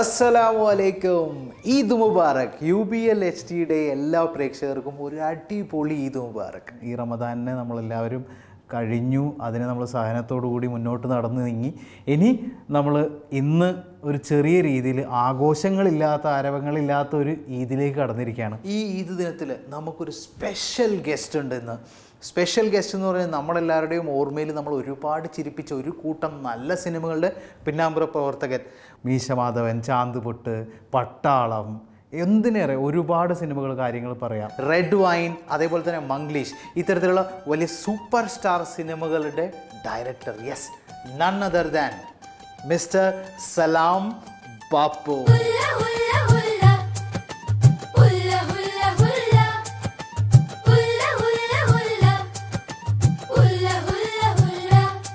അസ്സലാമു അലൈക്കും Eid Mubarak U B L H ടിയുടെ എല്ലാ പ്രേക്ഷകർക്കും ഒരു അടിപൊളി ഈദ് മുബാറക് ഈ റമദാനിനെ നമ്മളെല്ലാവരും കഴിഞ്ഞു അതിനെ നമ്മൾ സഹനത്തോടു കൂടി മുന്നോട്ട് നടന്നു നീങ്ങി ഇനി നമ്മൾ ഇന്ന് ഒരു ചെറിയ രീതിയിൽ ആഘോഷങ്ങളില്ലാത്ത ആരവങ്ങളില്ലാത്ത ഒരു ഈദിലേക്ക് കടന്നിരിക്കുകയാണ് ഈ ഈദ് ദിനത്തിൽ നമുക്കൊരു സ്പെഷ്യൽ ഗസ്റ്റ് ഉണ്ട് ഇന്ന് സ്പെഷ്യൽ ഗസ്റ്റ് എന്ന് പറയുന്നത് നമ്മളെല്ലാവരുടെയും ഓർമ്മയിൽ നമ്മൾ ഒരുപാട് ചിരിപ്പിച്ച ഒരു കൂട്ടം നല്ല സിനിമകളുടെ പിന്നാമ്പുറ പ്രവർത്തകൻ മീശമാധവൻ ചാന്തുപൊട്ട് പട്ടാളം എന്തിനേറെ ഒരുപാട് സിനിമകൾ കാര്യങ്ങൾ പറയാം റെഡ് വൈൻ അതേപോലെ തന്നെ മംഗ്ലീഷ് ഇത്തരത്തിലുള്ള വലിയ സൂപ്പർ സ്റ്റാർ സിനിമകളുടെ director yes none other than mister Salam Bapu ഹുല്ല ഹുല്ല ഹുല്ല ഹുല്ല ഹുല്ല ഹുല്ല ഹുല്ല ഹുല്ല ഹുല്ല ഹുല്ല ഹുല്ല ഹുല്ല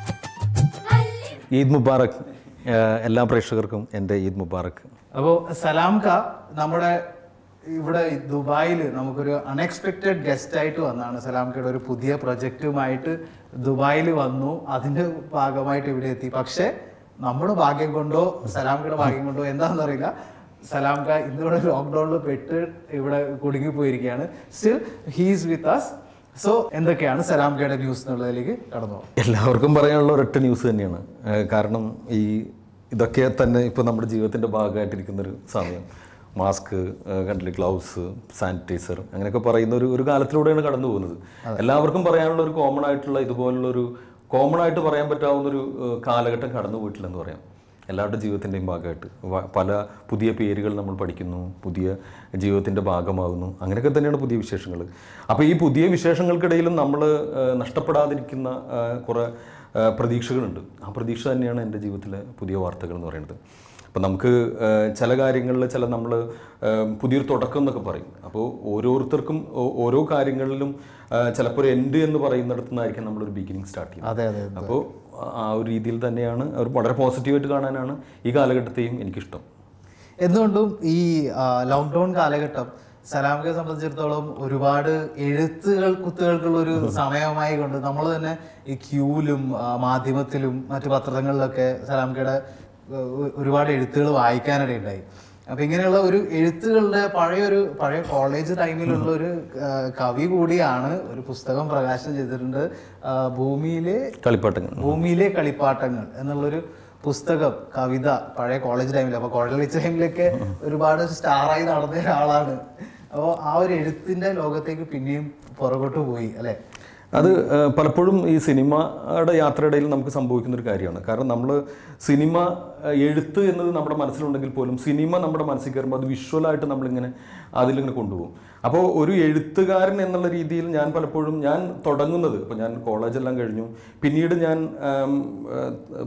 അല്ലി ഈദ് മുബാറക് ഏഹ് എല്ലാ പ്രേക്ഷകർക്കും എൻ്റെ ഈദ് മുബാറക് അപ്പോൾ സലാം ക നമ്മുടെ ഇവിടെ ദുബായിൽ നമുക്കൊരു അൺഎക്സ്പെക്റ്റഡ് ഗസ്റ്റ് ആയിട്ട് വന്നാണ് സലാം കയുടെ ഒരു പുതിയ പ്രൊജക്റ്റുമായിട്ട് ദുബായിൽ വന്നു അതിന്റെ ഭാഗമായിട്ട് ഇവിടെ എത്തി പക്ഷേ നമ്മുടെ ഭാഗ്യം കൊണ്ടോ സലാം കയുടെ ഭാഗ്യം കൊണ്ടോ എന്താണെന്ന് അറിയില്ല സലാം ക ഇന്നിവിടെ ലോക്ക്ഡൌണിൽ പെട്ട് ഇവിടെ കുടുങ്ങി പോയിരിക്കുകയാണ് still he's with us so എന്തൊക്കെയാണ് സലാം കയുടെ ന്യൂസ് എന്നുള്ളതിലേക്ക് കടന്നു പോകാം എല്ലാവർക്കും പറയാനുള്ള ഒരൊറ്റ ന്യൂസ് തന്നെയാണ് ഏഹ് കാരണം ഈ ഇതൊക്കെ തന്നെ ഇപ്പോൾ നമ്മുടെ ജീവിതത്തിൻ്റെ ഭാഗമായിട്ടിരിക്കുന്നൊരു സമയം മാസ്ക് കണ്ടില്ല ഗ്ലൗസ് സാനിറ്റൈസർ അങ്ങനെയൊക്കെ പറയുന്ന ഒരു ഒരു കാലത്തിലൂടെയാണ് കടന്നു പോകുന്നത് എല്ലാവർക്കും പറയാനുള്ള ഒരു കോമൺ ആയിട്ടുള്ള ഇതുപോലുള്ള ഒരു കോമൺ ആയിട്ട് പറയാൻ പറ്റാവുന്ന ഒരു ഏഹ് കാലഘട്ടം കടന്നു പോയിട്ടില്ലെന്ന് പറയാം എല്ലാവരുടെ ജീവിതത്തിൻ്റെയും ഭാഗമായിട്ട് വ- പല പുതിയ പേരുകൾ നമ്മൾ പഠിക്കുന്നു പുതിയ ജീവിതത്തിൻ്റെ ഭാഗമാകുന്നു അങ്ങനെയൊക്കെ തന്നെയാണ് പുതിയ വിശേഷങ്ങൾ അപ്പോൾ ഈ പുതിയ വിശേഷങ്ങൾക്കിടയിലും നമ്മൾ നഷ്ടപ്പെടാതിരിക്കുന്ന ആ, കുറേ ആ, പ്രതീക്ഷകളുണ്ട് ആ പ്രതീക്ഷ തന്നെയാണ് എൻ്റെ ജീവിതത്തിലെ പുതിയ വാർത്തകൾ എന്ന് പറയുന്നത് അപ്പോൾ നമുക്ക് ആ, ചില കാര്യങ്ങളിൽ ചില നമ്മൾ പുതിയൊരു തുടക്കം എന്നൊക്കെ പറയും അപ്പോൾ ഓരോരുത്തർക്കും ഓ- ഓരോ കാര്യങ്ങളിലും ആ, ചിലപ്പോൾ ഒരു എൻഡ് എന്ന് പറയുന്നിടത്തു നിന്നായിരിക്കും നമ്മളൊരു ബിഗിനിങ് സ്റ്റാർട്ട് ചെയ്യുന്നത് അതെ അതെ അപ്പോൾ ആ ഒരു രീതിയിൽ തന്നെയാണ് അവർ വളരെ പോസിറ്റീവായിട്ട് കാണാനാണ് ഈ കാലഘട്ടത്തെയും എനിക്കിഷ്ടം എന്തുകൊണ്ടും ഈ ലോക്ക്ഡൗൺ കാലഘട്ടം സലാമിനെ സംബന്ധിച്ചിടത്തോളം ഒരുപാട് എഴുത്തുകൾ കുത്തുകൾക്കുള്ള ഒരു സമയമായി കൊണ്ട് നമ്മൾ തന്നെ ഈ ക്യൂലും ആ, മാധ്യമത്തിലും മറ്റു പത്രങ്ങളിലൊക്കെ സലാമിക്കയുടെ ഒരുപാട് എഴുത്തുകൾ വായിക്കാനിടയുണ്ടായി അപ്പൊ ഇങ്ങനെയുള്ള ഒരു എഴുത്തുകളുടെ പഴയൊരു പഴയ കോളേജ് ടൈമിലുള്ള ഒരു ആ, കവി കൂടിയാണ് ഒരു പുസ്തകം പ്രകാശനം ചെയ്തിട്ടുണ്ട് ആ, ഭൂമിയിലെ കളിപ്പാട്ടങ്ങൾ ഭൂമിയിലെ കളിപ്പാട്ടങ്ങൾ എന്നുള്ളൊരു പുസ്തകം കവിത പഴയ കോളേജ് ടൈമിൽ അപ്പൊ കോളേജ് ടൈമിലൊക്കെ ഒരുപാട് സ്റ്റാറായി നടന്ന ഒരാളാണ് അപ്പോൾ ആ ഒരു എഴുത്തിന്റെ ലോകത്തേക്ക് പിന്നെയും പുറകോട്ട് പോയി അല്ലെ അത് ആ, പലപ്പോഴും ഈ സിനിമയുടെ യാത്രയിടയിൽ നമുക്ക് സംഭവിക്കുന്ന ഒരു കാര്യമാണ് കാരണം നമ്മൾ സിനിമ ആ, എഴുത്ത് എന്നത് നമ്മുടെ മനസ്സിലുണ്ടെങ്കിൽ പോലും സിനിമ നമ്മുടെ മനസ്സിൽ കയറുമ്പോൾ അത് വിഷ്വലായിട്ട് നമ്മളിങ്ങനെ അതിലിങ്ങനെ കൊണ്ടുപോകും അപ്പോൾ ഒരു എഴുത്തുകാരൻ എന്നുള്ള രീതിയിൽ ഞാൻ പലപ്പോഴും ഞാൻ തുടങ്ങുന്നത് ഇപ്പോൾ ഞാൻ കോളേജെല്ലാം കഴിഞ്ഞു പിന്നീട് ഞാൻ ആം, ആ,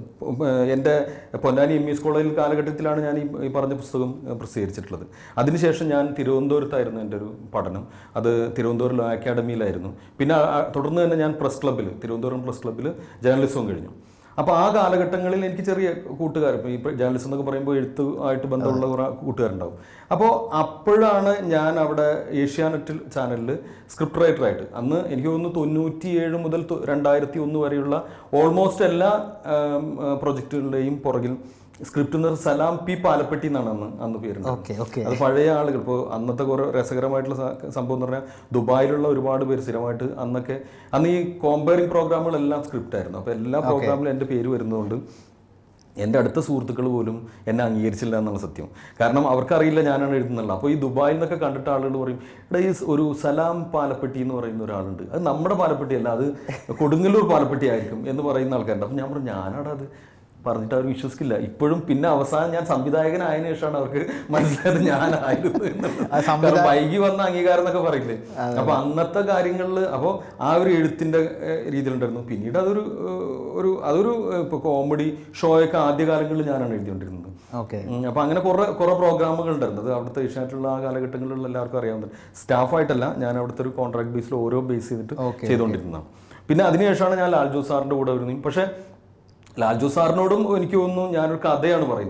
ആ, എൻ്റെ പൊന്നാനി എം ഇ എസ് കോളേജിൽ കാലഘട്ടത്തിലാണ് ഞാൻ ഈ ഈ പറഞ്ഞ പുസ്തകം ആ, പ്രസിദ്ധീകരിച്ചിട്ടുള്ളത് അതിനുശേഷം ഞാൻ തിരുവനന്തപുരത്തായിരുന്നു എൻ്റെ ഒരു പഠനം അത് തിരുവനന്തപുരം ലോ അക്കാഡമിയിലായിരുന്നു പിന്നെ ആ- ആ തുടർന്ന് തന്നെ ഞാൻ പ്രസ് ക്ലബ്ബിൽ തിരുവനന്തപുരം പ്രസ് ക്ലബ്ബിൽ ജേർണലിസവും കഴിഞ്ഞു അപ്പോൾ ആ കാലഘട്ടങ്ങളിൽ എനിക്ക് ചെറിയ കൂട്ടുകാർ ഇപ്പോൾ ഈ ജേർണലിസം എന്നൊക്കെ പറയുമ്പോൾ എഴുത്ത് ആയിട്ട് ബന്ധമുള്ള കുറേ കൂട്ടുകാരുണ്ടാവും അപ്പോൾ അപ്പോഴാണ് ഞാൻ അവിടെ ഏഷ്യാനെറ്റിൽ ചാനലിൽ സ്ക്രിപ്റ്റ് റൈറ്ററായിട്ട് അന്ന് എനിക്ക് തോന്നുന്നു തൊണ്ണൂറ്റിയേഴ് മുതൽ തൊ- രണ്ടായിരത്തി ഒന്ന് വരെയുള്ള ഓൾമോസ്റ്റ് എല്ലാ പ്രൊജക്റ്റുകളുടെയും പുറകിൽ സ്ക്രിപ്റ്റ് എന്ന് പറഞ്ഞാൽ സലാം പി പാലപ്പെട്ടി എന്നാണ് അന്ന് അന്ന് പേരുണ്ട് ഓക്കെ ഓക്കെ അത് പഴയ ആളുകൾ ഇപ്പോൾ അന്നത്തെ കുറേ രസകരമായിട്ടുള്ള സ- സംഭവം എന്ന് പറഞ്ഞാൽ ദുബായിലുള്ള ഒരുപാട് പേര് സ്ഥിരമായിട്ട് അന്നൊക്കെ അന്ന് ഈ കോമ്പയറിംഗ് പ്രോഗ്രാമുകളെല്ലാം സ്ക്രിപ്റ്റ് ആയിരുന്നു അപ്പോൾ എല്ലാ പ്രോഗ്രാമിലും എൻ്റെ പേര് വരുന്നതുകൊണ്ട് എൻ്റെ അടുത്ത സുഹൃത്തുക്കൾ പോലും എന്നെ അംഗീകരിച്ചില്ല എന്നുള്ള സത്യം കാരണം അവർക്കറിയില്ല ഞാനാണ് എഴുതുന്നുള്ളത് അപ്പോൾ ഈ ദുബായിൽ നിന്നൊക്കെ കണ്ടിട്ട് ആളുകൾ പറയും എടാ ഈ ഒരു സലാം പാലപ്പെട്ടി എന്ന് പറയുന്ന ഒരാളുണ്ട് അത് നമ്മുടെ പാലപ്പെട്ടി അല്ല അത് കൊടുങ്ങല്ലൂർ പാലപ്പെട്ടി ആയിരിക്കും എന്ന് പറയുന്ന ആൾക്കാരുണ്ട് അപ്പോൾ ഞാൻ പറഞ്ഞു ഞാനാടാ അത് പറഞ്ഞിട്ട് അവർ വിശ്വസിക്കില്ല ഇപ്പോഴും പിന്നെ അവസാനം ഞാൻ സംവിധായകനായതിനു ശേഷമാണ് അവർക്ക് മനസ്സിലായത് ഞാനായിരുന്നു എന്നുള്ളത്. കാരണം വൈകി വന്ന അംഗീകാരം എന്നൊക്കെ പറയില്ലേ അപ്പൊ അന്നത്തെ കാര്യങ്ങളിൽ അപ്പോൾ ആ ഒരു എഴുത്തിന്റെ ഏഹ്, രീതിയിലുണ്ടായിരുന്നു പിന്നീട് അതൊരു ഏഹ്, ഒരു അതൊരു ഏഹ്, ഇപ്പൊ കോമഡി ഷോയൊക്കെ ആദ്യകാലങ്ങളിൽ ഞാനാണ് എഴുതിക്കൊണ്ടിരുന്നത് ഓക്കെ ഉം, അപ്പൊ അങ്ങനെ കുറെ കുറെ പ്രോഗ്രാമുകൾ ഉണ്ടായിരുന്നു അത് അവിടുത്തെ ഏഷ്യാനെറ്റുള്ള ആ കാലഘട്ടങ്ങളിലുള്ള എല്ലാവർക്കും അറിയാവുന്നത് സ്റ്റാഫായിട്ടല്ല ഞാൻ അവിടുത്തെ ഒരു കോൺട്രാക്ട് ബേസിൽ ഓരോ ബേസ് ചെയ്തിട്ട് ചെയ്തുകൊണ്ടിരുന്നതാണ് പിന്നെ അതിനുശേഷമാണ് ഞാൻ ലാൽജോ സാറിന്റെ കൂടെ വരുന്നത് പക്ഷേ ലാൽജോ സാറിനോടും എനിക്ക് തോന്നുന്നു ഞാനൊരു കഥയാണ് പറയുന്നത്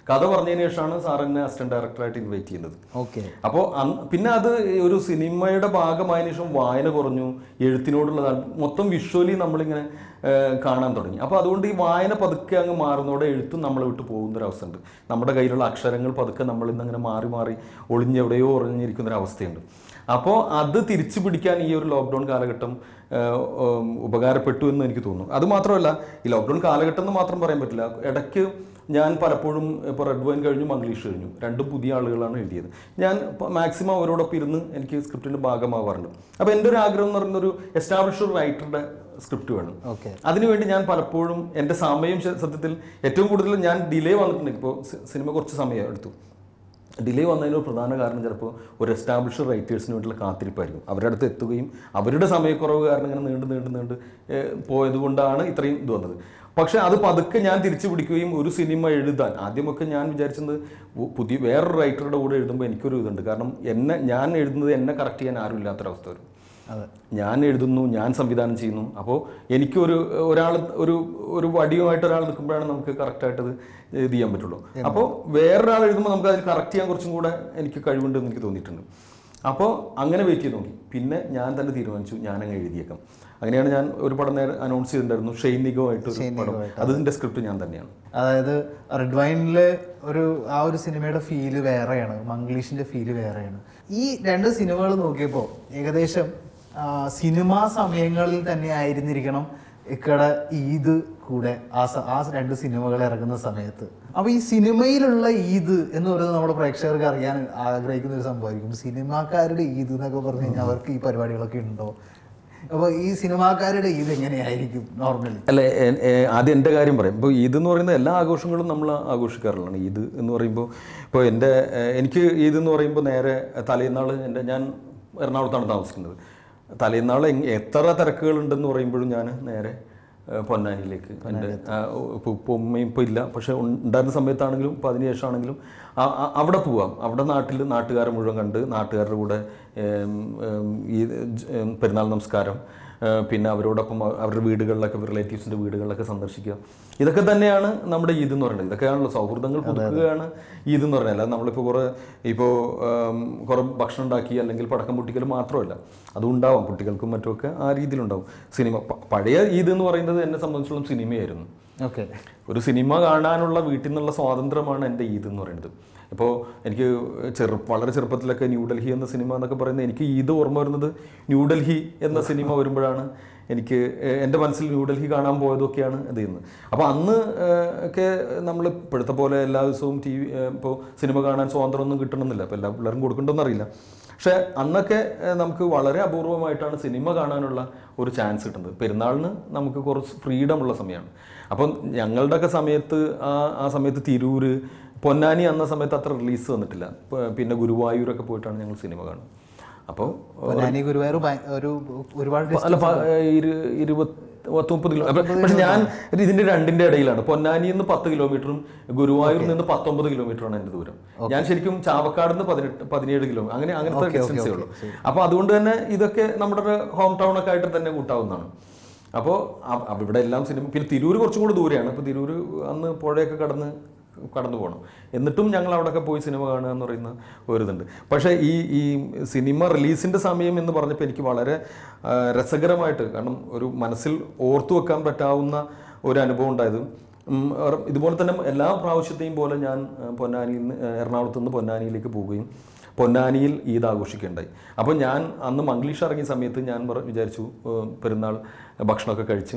കഥ പറഞ്ഞതിന് ശേഷമാണ് സാർ എന്നെ അസിസ്റ്റന്റ് ഡയറക്ടറായിട്ട് ഇൻവൈറ്റ് ചെയ്യുന്നത് ഓക്കെ അപ്പോൾ പിന്നെ അത് ഒരു സിനിമയുടെ ഭാഗമായതിനു ശേഷം വായന കുറഞ്ഞു എഴുത്തിനോടുള്ള താല്പര്യം മൊത്തം വിഷ്വലി നമ്മളിങ്ങനെ ആ, കാണാൻ തുടങ്ങി അപ്പോൾ അതുകൊണ്ട് ഈ വായന പതുക്കെ അങ്ങ് മാറുന്നതോടെ എഴുത്തും നമ്മളെ വിട്ട് പോകുന്ന ഒരു അവസ്ഥ ഉണ്ട് നമ്മുടെ കയ്യിലുള്ള അക്ഷരങ്ങൾ പതുക്കെ നമ്മളിൽ നിന്ന് അങ്ങനെ മാറി മാറി ഒളിഞ്ഞെവിടെയോ ഒളിഞ്ഞിരിക്കുന്ന ഒരു അവസ്ഥയുണ്ട് അപ്പോൾ അത് തിരിച്ചു പിടിക്കാൻ ഈ ഒരു ലോക്ക്ഡൗൺ കാലഘട്ടം ആ, ഉം, ഉപകാരപ്പെട്ടു എന്ന് എനിക്ക് തോന്നുന്നു അത് മാത്രമല്ല ഈ ലോക്ക്ഡൗൺ കാലഘട്ടം എന്ന് മാത്രം പറയാൻ പറ്റില്ല ഇടയ്ക്ക് ഞാൻ പലപ്പോഴും ഇപ്പോൾ റെഡ് വൈൻ കഴിഞ്ഞു മംഗ്ലീഷ് കഴിഞ്ഞു രണ്ടും പുതിയ ആളുകളാണ് എഴുതിയത് ഞാൻ മാക്സിമം അവരോടൊപ്പം ഇരുന്ന് എനിക്ക് സ്ക്രിപ്റ്റിൻ്റെ ഭാഗമാവാറുണ്ട് അപ്പോൾ എൻ്റെ ഒരു ആഗ്രഹം എന്ന് പറയുന്ന ഒരു എസ്റ്റാബ്ലിഷ്ഡ് റൈറ്ററുടെ സ്ക്രിപ്റ്റ് വേണം ഓക്കെ അതിനുവേണ്ടി ഞാൻ പലപ്പോഴും എൻ്റെ സമയം ശ- സത്യത്തിൽ ഏറ്റവും കൂടുതൽ ഞാൻ ഡിലേ വന്നിട്ടുണ്ട് ഇപ്പോൾ സിനിമ കുറച്ച് സമയം എടുത്തു ഡിലേ വന്നതിന് ഒരു പ്രധാന കാരണം ചിലപ്പോൾ ഒരു എസ്റ്റാബ്ലിഷ്ഡ് റൈറ്റേഴ്സിന് വേണ്ടിയുള്ള കാത്തിരിപ്പായിരിക്കും അവരുടെ അടുത്ത് എത്തുകയും അവരുടെ സമയക്കുറവ് കാരണം ഇങ്ങനെ നീണ്ട് നീണ്ട് നീണ്ട് ഏഹ്, പോയത് കൊണ്ടാണ് ഇത്രയും ഇത് വന്നത് പക്ഷേ അത് പതുക്കെ ഞാൻ തിരിച്ചു പിടിക്കുകയും ഒരു സിനിമ എഴുതാൻ ആദ്യമൊക്കെ ഞാൻ വിചാരിച്ചത് പു- പുതിയ വേറൊരു റൈറ്ററുടെ കൂടെ എഴുതുമ്പോൾ എനിക്കൊരു ഇതുണ്ട് കാരണം എന്നെ ഞാൻ എഴുതുന്നത് എന്നെ കറക്റ്റ് ചെയ്യാൻ ആരും ഇല്ലാത്തൊരവസ്ഥ വരും അതെ ഞാൻ എഴുതുന്നു ഞാൻ സംവിധാനം ചെയ്യുന്നു അപ്പോൾ എനിക്കൊരു ഒരാൾ ഒരു ഒരു വടിയുമായിട്ട് ഒരാൾ നിൽക്കുമ്പോഴാണ് നമുക്ക് കറക്റ്റായിട്ട് ഇത് ഇത് ചെയ്യാൻ പറ്റുള്ളൂ അപ്പോൾ വേറൊരാൾ എഴുതുമ്പോൾ നമുക്ക് അതിൽ കറക്റ്റ് ചെയ്യാൻ കുറച്ചും കൂടെ എനിക്ക് കഴിവുണ്ടെന്ന് എനിക്ക് തോന്നിയിട്ടുണ്ട് അപ്പോൾ അങ്ങനെ വെയിറ്റ് ചെയ്ത് നോക്കി പിന്നെ ഞാൻ തന്നെ തീരുമാനിച്ചു ഞാനങ്ങ് എഴുതിയേക്കാം അങ്ങനെയാണ് ഞാൻ ഒരു പടം നേരെ അനൗൺസ് ചെയ്തിട്ടുണ്ടായിരുന്നു ഷെയ്ൻ നിഗമായിട്ട് ഒരു ഷെയ്ൻ പടം നിഗമായിട്ട്, അതിൻ്റെ സ്ക്രിപ്റ്റ് ഞാൻ തന്നെയാണ് അതായത് റെഡ് വൈനില് ഒരു ആ ഒരു സിനിമയുടെ ഫീല് വേറെയാണ് മംഗ്ലീഷിന്റെ ഫീല് വേറെയാണ് ഈ രണ്ട് സിനിമകൾ നോക്കിയപ്പോൾ ഏകദേശം ആ, സിനിമാ സമയങ്ങളിൽ തന്നെ ആയിരുന്നിരിക്കണം ഇക്കടെ ഈദ് കൂടെ ആ സ- ആ രണ്ട് സിനിമകൾ ഇറങ്ങുന്ന സമയത്ത് അപ്പൊ ഈ സിനിമയിലുള്ള ഈദ് എന്ന് പറയുന്നത് നമ്മുടെ പ്രേക്ഷകർക്ക് അറിയാൻ ആഗ്രഹിക്കുന്ന ഒരു സംഭവമായിരിക്കും സിനിമാക്കാരുടെ ഈദ് എന്നൊക്കെ പറഞ്ഞു കഴിഞ്ഞാൽ അവർക്ക് ഈ പരിപാടികളൊക്കെ ഉണ്ടോ അപ്പൊ ഈ സിനിമാക്കാരുടെ ഈദ് എങ്ങനെയായിരിക്കും നോർമലി അല്ല എ- എ- ആദ്യം എൻ്റെ കാര്യം പറയാം ഇപ്പോൾ ഈദ് എന്ന് പറയുന്ന എല്ലാ ആഘോഷങ്ങളും നമ്മൾ ആഘോഷിക്കാറുള്ളതാണ് ഈദ് എന്ന് പറയുമ്പോൾ ഇപ്പോൾ എൻ്റെ എ- എനിക്ക് ഈദ് എന്ന് പറയുമ്പോൾ നേരെ തലേന്നാൾ എൻ്റെ ഞാൻ എറണാകുളത്താണ് താമസിക്കുന്നത് തലേന്നാൾ എങ്- എത്ര തിരക്കുകളുണ്ടെന്ന് പറയുമ്പോഴും ഞാൻ നേരെ ഏ, പൊന്നാനിയിലേക്ക് എൻ്റെ ഇപ്പോൾ ഇപ്പോൾ ഉമ്മയും ഇപ്പോൾ ഇല്ല പക്ഷേ ഉണ്ടായിരുന്ന സമയത്താണെങ്കിലും ഇപ്പോൾ അതിന് ശേഷമാണെങ്കിലും ആ- ആ- അവിടെ പോവാം അവിടെ നാട്ടിൽ നാട്ടുകാരെ മുഴുവൻ കണ്ട് നാട്ടുകാരുടെ കൂടെ ഏം, ഏം, ഈ ജ- ഏം, പെരുന്നാൾ നമസ്കാരം ഏ, പിന്നെ അവരോടൊപ്പം അവ- അവരുടെ വീടുകളിലൊക്കെ റിലേറ്റീവ്സിൻ്റെ വീടുകളിലൊക്കെ സന്ദർശിക്കുക ഇതൊക്കെ തന്നെയാണ് നമ്മുടെ ഈദ് എന്ന് പറയുന്നത് ഇതൊക്കെയാണല്ലോ സൗഹൃദങ്ങൾ പുതുക്കുകയാണ് ഈദ് എന്ന് പറയുന്നത് അല്ലാതെ നമ്മളിപ്പോൾ കുറേ ഇപ്പോൾ കുറേ ഭക്ഷണം ഉണ്ടാക്കി അല്ലെങ്കിൽ പടക്കം പൊട്ടിക്കൽ മാത്രമല്ല അതും ഉണ്ടാവും കുട്ടികൾക്കും മറ്റുമൊക്കെ ആ രീതിയിലുണ്ടാവും സിനിമ പ- പഴയ ഈദ് എന്ന് പറയുന്നത് എന്നെ സംബന്ധിച്ചിടത്തോളം സിനിമയായിരുന്നു ഓക്കെ ഒരു സിനിമ കാണാനുള്ള വീട്ടിൽ നിന്നുള്ള സ്വാതന്ത്ര്യമാണ് എൻ്റെ ഈദ് എന്ന് പറയുന്നത് ഇപ്പോൾ എനിക്ക് ചെറു വളരെ ചെറുപ്പത്തിലൊക്കെ ന്യൂഡൽഹി എന്ന സിനിമ എന്നൊക്കെ പറയുന്നത് എനിക്ക് ഈദ് ഓർമ്മ വരുന്നത് ന്യൂഡൽഹി എന്ന സിനിമ വരുമ്പോഴാണ് എനിക്ക് ഏഹ്, എൻ്റെ മനസ്സിൽ ന്യൂഡൽഹി കാണാൻ പോയതൊക്കെയാണ് ഇത് ചെയ്യുന്നത് അപ്പോൾ അന്ന് ഏഹ്, ഒക്കെ നമ്മൾ ഇപ്പോഴത്തെ പോലെ എല്ലാ ദിവസവും ടി വി ഇപ്പോൾ സിനിമ കാണാൻ സ്വാതന്ത്ര്യമൊന്നും കിട്ടണമെന്നില്ല അപ്പോൾ എല്ലാ പിള്ളേരും കൊടുക്കണമെന്ന് അറിയില്ല പക്ഷേ അന്നൊക്കെ ഏഹ്, നമുക്ക് വളരെ അപൂർവമായിട്ടാണ് സിനിമ കാണാനുള്ള ഒരു ചാൻസ് കിട്ടുന്നത് പെരുന്നാളിന് നമുക്ക് കുറച്ച് ഫ്രീഡം ഉള്ള സമയമാണ് അപ്പം ഞങ്ങളുടെയൊക്കെ സമയത്ത് ആ ആ സമയത്ത് തിരൂര് പൊന്നാനി അന്ന സമയത്ത് അത്ര റിലീസ് വന്നിട്ടില്ല പ- പിന്നെ ഗുരുവായൂരൊക്കെ പോയിട്ടാണ് ഞങ്ങൾ സിനിമ കാണുന്നത് അപ്പോൾ പൊന്നാനി ഗുരുവായൂർ ഭയ- ഒരു ഒരുപാട് അല്ല പ- ഇരു ഇരുപത് പത്ത് മുപ്പത് കിലോ അപ്പൊ- പക്ഷെ ഞാൻ ഇതിന്റെ രണ്ടിന്റെ ഇടയിലാണ് പൊന്നാനിയിൽ നിന്ന് പത്ത് കിലോമീറ്ററും ഗുരുവായൂരിൽ നിന്ന് പത്തൊമ്പത് കിലോമീറ്ററാണ് എൻ്റെ ദൂരം ഞാൻ ശരിക്കും ചാവക്കാട് നിന്ന് പതിനെട്ട് പതിനേഴ് കിലോമീറ്റർ അങ്ങനെ അങ്ങനത്തെ ഡിസ്റ്റൻസേ ഉള്ളൂ അപ്പോൾ അതുകൊണ്ട് തന്നെ ഇതൊക്കെ നമ്മുടെ ഒരു ഹോം ടൗൺ ഒക്കെ ആയിട്ട് തന്നെ കൂട്ടാവുന്നതാണ് അപ്പോൾ ഇവിടെ എല്ലാം സിനിമ പിന്നെ തിരൂർ കുറച്ചും കൂടി ദൂരെയാണ് അപ്പോൾ തിരൂർ അന്ന് പുഴയൊക്കെ കടന്ന് കടന്നു പോകണം എന്നിട്ടും ഞങ്ങൾ അവിടെയൊക്കെ പോയി സിനിമ കാണുക എന്ന് പറയുന്ന ഒരിതുണ്ട് പക്ഷേ ഈ ഈ സിനിമ റിലീസിൻ്റെ സമയം എന്ന് പറഞ്ഞപ്പോൾ എനിക്ക് വളരെ ആ, രസകരമായിട്ട് കാരണം ഒരു മനസ്സിൽ ഓർത്തു വെക്കാൻ പറ്റാവുന്ന ഒരു അനുഭവം ഉണ്ടായത് ഉം, ഏർ- ഇതുപോലെ തന്നെ എല്ലാ പ്രാവശ്യത്തെയും പോലെ ഞാൻ ആ, പൊന്നാനിയിൽ നിന്ന് ആ, എറണാകുളത്ത് നിന്ന് പൊന്നാനിയിലേക്ക് പോവുകയും പൊന്നാനിയിൽ ഈദ് ആഘോഷിക്കുകയുണ്ടായി അപ്പോൾ ഞാൻ അന്ന് മംഗ്ലീഷ് ഇറങ്ങിയ സമയത്ത് ഞാൻ പറ- വിചാരിച്ചു ഏർ, പെരുന്നാൾ ഭക്ഷണമൊക്കെ കഴിച്ച്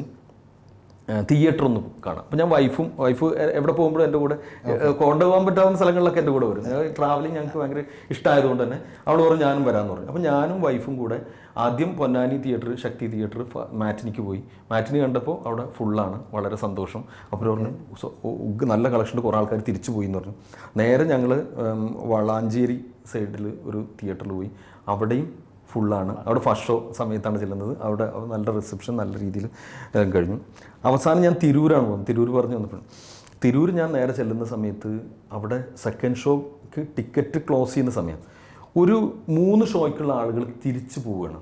തിയേറ്റർ ഒന്ന് കാണാം അപ്പോൾ ഞാൻ വൈഫും വൈഫ് എ- എവിടെ പോകുമ്പോഴും എൻ്റെ കൂടെ ഏഹ്, കൊണ്ടുപോകാൻ പറ്റാവുന്ന സ്ഥലങ്ങളിലൊക്കെ എൻ്റെ കൂടെ വരും ട്രാവലിംഗ് ഞങ്ങൾക്ക് ഭയങ്കര ഇഷ്ടമായതുകൊണ്ട് തന്നെ അവൾ പറഞ്ഞു ഞാനും വരാമെന്ന് പറഞ്ഞു അപ്പോൾ ഞാനും വൈഫും കൂടെ ആദ്യം പൊന്നാനി തിയേറ്റർ ശക്തി തിയേറ്റർ മാറ്റിനിക്ക് പോയി മാറ്റിനി കണ്ടപ്പോൾ അവിടെ ഫുള്ളാണ് വളരെ സന്തോഷം അപ്പോൾ പറഞ്ഞു "സോ- ഉ- ഉഗ് നല്ല കളക്ഷൻ കുറേ ആൾക്കാർ തിരിച്ചു പോയി എന്ന് പറഞ്ഞു നേരെ ഞങ്ങൾ വളാഞ്ചേരി സൈഡിൽ ഒരു തിയേറ്ററിൽ പോയി അവിടെയും ഫുള്ളാണ് അവിടെ ഫസ്റ്റ് ഷോ സമയത്താണ് ചെല്ലുന്നത് അവിടെ നല്ല റിസപ്ഷൻ നല്ല രീതിയിൽ ഏഹ്, കഴിഞ്ഞു അവസാനം ഞാൻ തിരൂരാണ് പോകുന്നത് തിരൂർ പറഞ്ഞു വന്നപ്പോൾ തിരൂർ ഞാൻ നേരെ ചെല്ലുന്ന സമയത്ത് അവിടെ സെക്കൻഡ് ഷോക്ക് ടിക്കറ്റ് ക്ലോസ് ചെയ്യുന്ന സമയം ഒരു മൂന്ന് ഷോയ്ക്കുള്ള ആളുകൾ തിരിച്ചു പോവുകയാണ്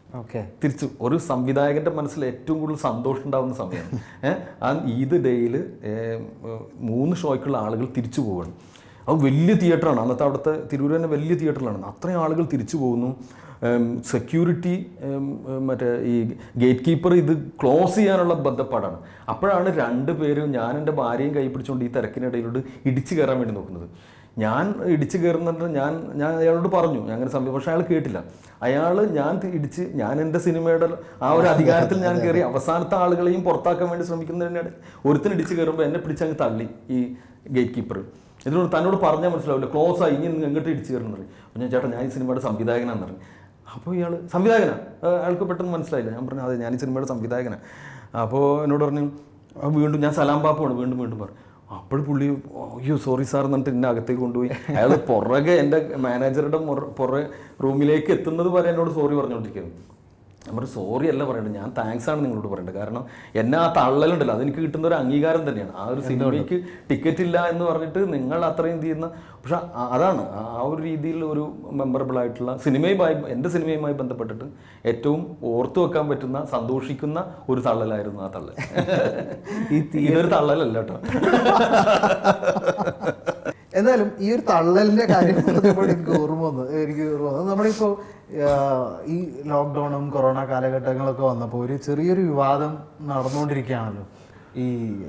ഓക്കെ തിരിച്ചു ഒരു സംവിധായകന്റെ മനസ്സിൽ ഏറ്റവും കൂടുതൽ സന്തോഷം ഉണ്ടാകുന്ന സമയമാണ് ഏഹ് ആ ഈദ് ഡേയിൽ മൂന്ന് ഷോയ്ക്കുള്ള ആളുകൾ തിരിച്ചു പോവുകയാണ് അത് വലിയ തിയേറ്ററാണ് അന്നത്തെ അവിടുത്തെ തിരൂർ തന്നെ വലിയ തിയേറ്ററിലാണ് അത്രയും ആളുകൾ തിരിച്ചു പോകുന്നു സെക്യൂരിറ്റി മറ്റേ ഈ ഗേറ്റ് കീപ്പർ ഇത് ക്ലോസ് ചെയ്യാനുള്ള ബന്ധപ്പാടാണ് അപ്പോഴാണ് രണ്ട് പേരും ഞാൻ എൻ്റെ ഭാര്യയും കൈ പിടിച്ചുകൊണ്ട് ഈ തിരക്കിനിടയിലോട്ട് ഇടിച്ചു കയറാൻ വേണ്ടി നോക്കുന്നത് ഞാൻ ഇടിച്ചു കയറുന്നുണ്ട് ഞാൻ ഞാൻ അയാളോട് പറഞ്ഞു ഞാൻ അങ്ങനെ സംഭവം പക്ഷെ അയാൾ കേട്ടില്ല അയാൾ ഞാൻ തി- ഇടിച്ച് ഞാൻ എൻ്റെ സിനിമയുടെ ആ ഒരു അധികാരത്തിൽ ഞാൻ കയറി അവസാനത്തെ ആളുകളെയും പുറത്താക്കാൻ വേണ്ടി ശ്രമിക്കുന്നതിനിടെ ഒരുത്തിന് ഇടിച്ച് കയറുമ്പോൾ എന്നെ പിടിച്ചങ്ങ് തള്ളി ഈ ഗേറ്റ് കീപ്പർ ഇതിനോട് തന്നോട് പറഞ്ഞാൽ മനസ്സിലാവില്ല ക്ലോസ് ആയി ഇനി എങ്ങോട്ട് ഇടിച്ച് കയറുന്നത് പറയും അപ്പോൾ ഞാൻ ചേട്ടാ ഞാൻ ഈ സിനിമയുടെ സംവിധായകനാന്ന് പറഞ്ഞു അപ്പോൾ ഇയാൾ സംവിധായകനാണ് അയാൾക്ക് പെട്ടെന്ന് മനസ്സിലായില്ല ഞാൻ പറഞ്ഞു അതെ ഞാൻ ഈ സിനിമയുടെ സംവിധായകനാണ് അപ്പോൾ എന്നോട് പറഞ്ഞു "ആ, വീണ്ടും ഞാൻ സലാം പാപ്പുമാണ് വീണ്ടും വീണ്ടും പറഞ്ഞു അപ്പോൾ പുള്ളി അയ്യോ സോറി സാർ എന്നിട്ട് എന്നെ അകത്തേക്ക് കൊണ്ടുപോയി അയാൾ പുറകെ എൻ്റെ മാനേജറുടെ മുറ- പുറകെ റൂമിലേക്ക് എത്തുന്നത് വരെ എന്നോട് സോറി പറഞ്ഞുകൊണ്ടിരിക്കുന്നു ഞാൻ പറഞ്ഞു സോറി അല്ല പറയേണ്ടത് ഞാൻ താങ്ക്സ് ആണ് നിങ്ങളോട് പറയേണ്ടത് കാരണം എന്നെ ആ തള്ളലുണ്ടല്ലോ അതെനിക്ക് കിട്ടുന്ന ഒരു അംഗീകാരം തന്നെയാണ് ആ ഒരു സിനിമയ്ക്ക് ടിക്കറ്റ് ഇല്ല എന്ന് പറഞ്ഞിട്ട് നിങ്ങൾ അത്രയും ചെയ്യുന്ന പക്ഷെ ആ- അതാണ് ആ ഒരു രീതിയിൽ ഒരു മെമ്മറബിൾ ആയിട്ടുള്ള സിനിമയുമായി എൻ്റെ സിനിമയുമായി ബന്ധപ്പെട്ടിട്ട് ഏറ്റവും ഓർത്തു വെക്കാൻ പറ്റുന്ന സന്തോഷിക്കുന്ന ഒരു തള്ളലായിരുന്നു ആ തള്ളൽ ഇതൊരു തള്ളലല്ല കേട്ടോ എന്തായാലും ഈ ഒരു തള്ളലിന്റെ കാര്യം പറഞ്ഞപ്പോൾ എനിക്ക് ഓർമ്മ വന്നു എനിക്ക് ഓർമ്മ വന്നു നമ്മളിപ്പോൾ ഈ ലോക്ക്ഡൗണും കൊറോണ കാലഘട്ടങ്ങളൊക്കെ വന്നപ്പോൾ ഒരു ചെറിയൊരു വിവാദം നടന്നുകൊണ്ടിരിക്കുകയാണല്ലോ ഈ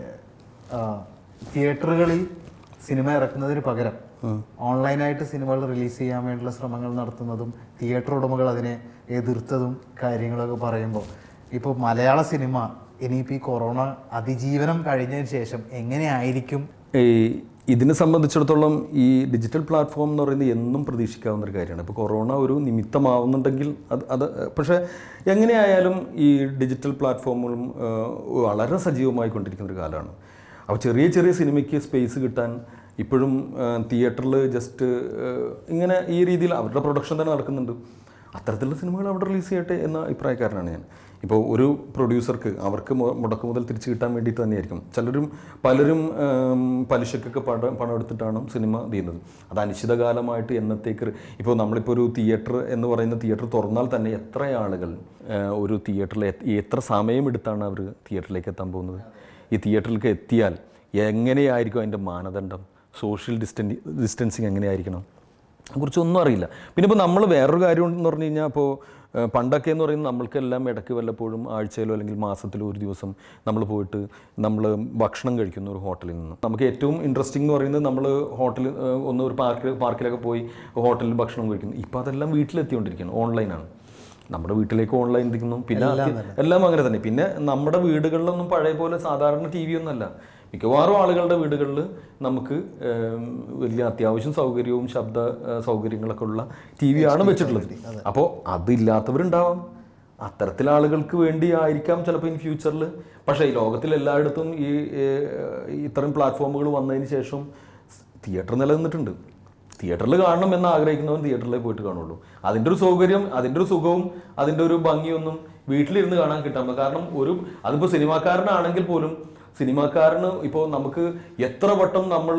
ആ, തിയേറ്ററുകളിൽ സിനിമ ഇറക്കുന്നതിന് പകരം ഓൺലൈനായിട്ട് സിനിമകൾ റിലീസ് ചെയ്യാൻ വേണ്ടിയുള്ള ശ്രമങ്ങൾ നടത്തുന്നതും തിയേറ്റർ ഉടമകൾ അതിനെ എതിർത്തതും കാര്യങ്ങളൊക്കെ പറയുമ്പോൾ ഇപ്പോൾ മലയാള സിനിമ ഇനിയിപ്പോൾ ഈ കൊറോണ അതിജീവനം കഴിഞ്ഞതിന് ശേഷം എങ്ങനെയായിരിക്കും ഈ ഇതിനെ സംബന്ധിച്ചിടത്തോളം ഈ ഡിജിറ്റൽ പ്ലാറ്റ്ഫോം എന്ന് പറയുന്നത് എന്നും പ്രതീക്ഷിക്കാവുന്ന ഒരു കാര്യമാണ് ഇപ്പോൾ കൊറോണ ഒരു നിമിത്തമാവുന്നുണ്ടെങ്കിൽ അത് അത് പക്ഷേ എങ്ങനെയായാലും ഈ ഡിജിറ്റൽ പ്ലാറ്റ്ഫോമുകളും ആ, വളരെ സജീവമായി കൊണ്ടിരിക്കുന്ന ഒരു കാലമാണ് അപ്പോൾ ചെറിയ ചെറിയ സിനിമയ്ക്ക് സ്പേസ് കിട്ടാൻ ഇപ്പോഴും തിയേറ്ററിൽ ജസ്റ്റ് ഇങ്ങനെ ഈ രീതിയിൽ അവരുടെ പ്രൊഡക്ഷൻ തന്നെ നടക്കുന്നുണ്ട് അത്തരത്തിലുള്ള സിനിമകൾ അവിടെ റിലീസ് ചെയ്യട്ടെ എന്ന അഭിപ്രായക്കാരനാണ് ഞാൻ ഇപ്പോൾ ഒരു പ്രൊഡ്യൂസർക്ക് അവർക്ക് മു- മുടക്ക് മുതൽ തിരിച്ചു കിട്ടാൻ വേണ്ടിയിട്ട് തന്നെയായിരിക്കും ചിലരും പലരും ഉം, പലിശക്കൊക്കെ പണം പണം എടുത്തിട്ടാണ് സിനിമ ചെയ്യുന്നത് അത് അനിശ്ചിതകാലമായിട്ട് എന്നത്തേക്ക് റി- ഇപ്പോൾ നമ്മളിപ്പോൾ ഒരു തിയേറ്റർ എന്ന് പറയുന്ന തിയേറ്റർ തുറന്നാൽ തന്നെ എത്ര ആളുകൾ ആ, ഒരു തിയേറ്ററിൽ എത്ര സമയമെടുത്താണ് അവർ തിയേറ്ററിലേക്ക് എത്താൻ പോകുന്നത് ഈ തിയേറ്ററിലേക്ക് എത്തിയാൽ എങ്ങനെയായിരിക്കും അതിൻ്റെ മാനദണ്ഡം സോഷ്യൽ ഡിസ്റ്റൻസ് ഡിസ്റ്റൻസിങ് എങ്ങനെയായിരിക്കണം കുറിച്ചൊന്നും അറിയില്ല പിന്നെ ഇപ്പോൾ നമ്മൾ വേറൊരു കാര്യം എന്ന് പറഞ്ഞു കഴിഞ്ഞാൽ ഇപ്പോൾ ഏഹ്, പണ്ടൊക്കെ എന്ന് പറയുന്നത് നമ്മൾക്കെല്ലാം ഇടയ്ക്ക് വല്ലപ്പോഴും ആഴ്ചയിലോ അല്ലെങ്കിൽ മാസത്തിലോ ഒരു ദിവസം നമ്മൾ പോയിട്ട് നമ്മൾ ഭക്ഷണം കഴിക്കുന്ന ഒരു ഹോട്ടലിൽ നിന്ന് നമുക്ക് ഏറ്റവും ഇൻട്രസ്റ്റിംഗ് എന്ന് പറയുന്നത് നമ്മൾ ഹോട്ടൽ ഒന്ന് ഒരു പാർക്കിൽ പാർക്കിലൊക്കെ പോയി ഹോട്ടലിൽ ഭക്ഷണം കഴിക്കുന്നു ഇപ്പോൾ അതെല്ലാം വീട്ടിലെത്തിക്കൊണ്ടിരിക്കുകയാണ് ഓൺലൈനാണ് നമ്മുടെ വീട്ടിലേക്ക് ഓൺലൈൻ എത്തിക്കുന്നു പിന്നെ എല്ലാം അങ്ങനെ തന്നെ പിന്നെ നമ്മുടെ വീടുകളിലൊന്നും പഴയ പോലെ സാധാരണ ടി വി ഒന്നല്ല മിക്കവാറും ആളുകളുടെ വീടുകളിൽ നമുക്ക് ഏം, വലിയ അത്യാവശ്യം സൗകര്യവും ശബ്ദ ഏ, സൗകര്യങ്ങളൊക്കെ ഉള്ള ടി വി ആണ് വെച്ചിട്ടുള്ളത് അപ്പോൾ അതില്ലാത്തവരുണ്ടാവാം അത്തരത്തിൽ ആളുകൾക്ക് വേണ്ടി ആയിരിക്കാം ചിലപ്പോൾ ഇൻ ഫ്യൂച്ചറിൽ പക്ഷേ ഈ ലോകത്തിൽ എല്ലായിടത്തും ഈ ഏ, ഇത്തരം പ്ലാറ്റ്ഫോമുകൾ വന്നതിന് ശേഷം തിയേറ്റർ നിലനിന്നിട്ടുണ്ട് തിയേറ്ററിൽ കാണണം എന്ന് ആഗ്രഹിക്കുന്നവൻ തിയേറ്ററിലേ പോയിട്ട് കാണുള്ളൂ അതിൻ്റെ ഒരു സൗകര്യം അതിൻ്റെ ഒരു സുഖവും അതിൻ്റെ ഒരു ഭംഗിയൊന്നും വീട്ടിലിരുന്ന് കാണാൻ കിട്ടാൻ പറ്റില്ല. കാരണം ഒരു അതിപ്പോൾ സിനിമാക്കാരനാണെങ്കിൽ പോലും സിനിമാക്കാരന് ഇപ്പോൾ നമുക്ക് എത്ര വട്ടം നമ്മൾ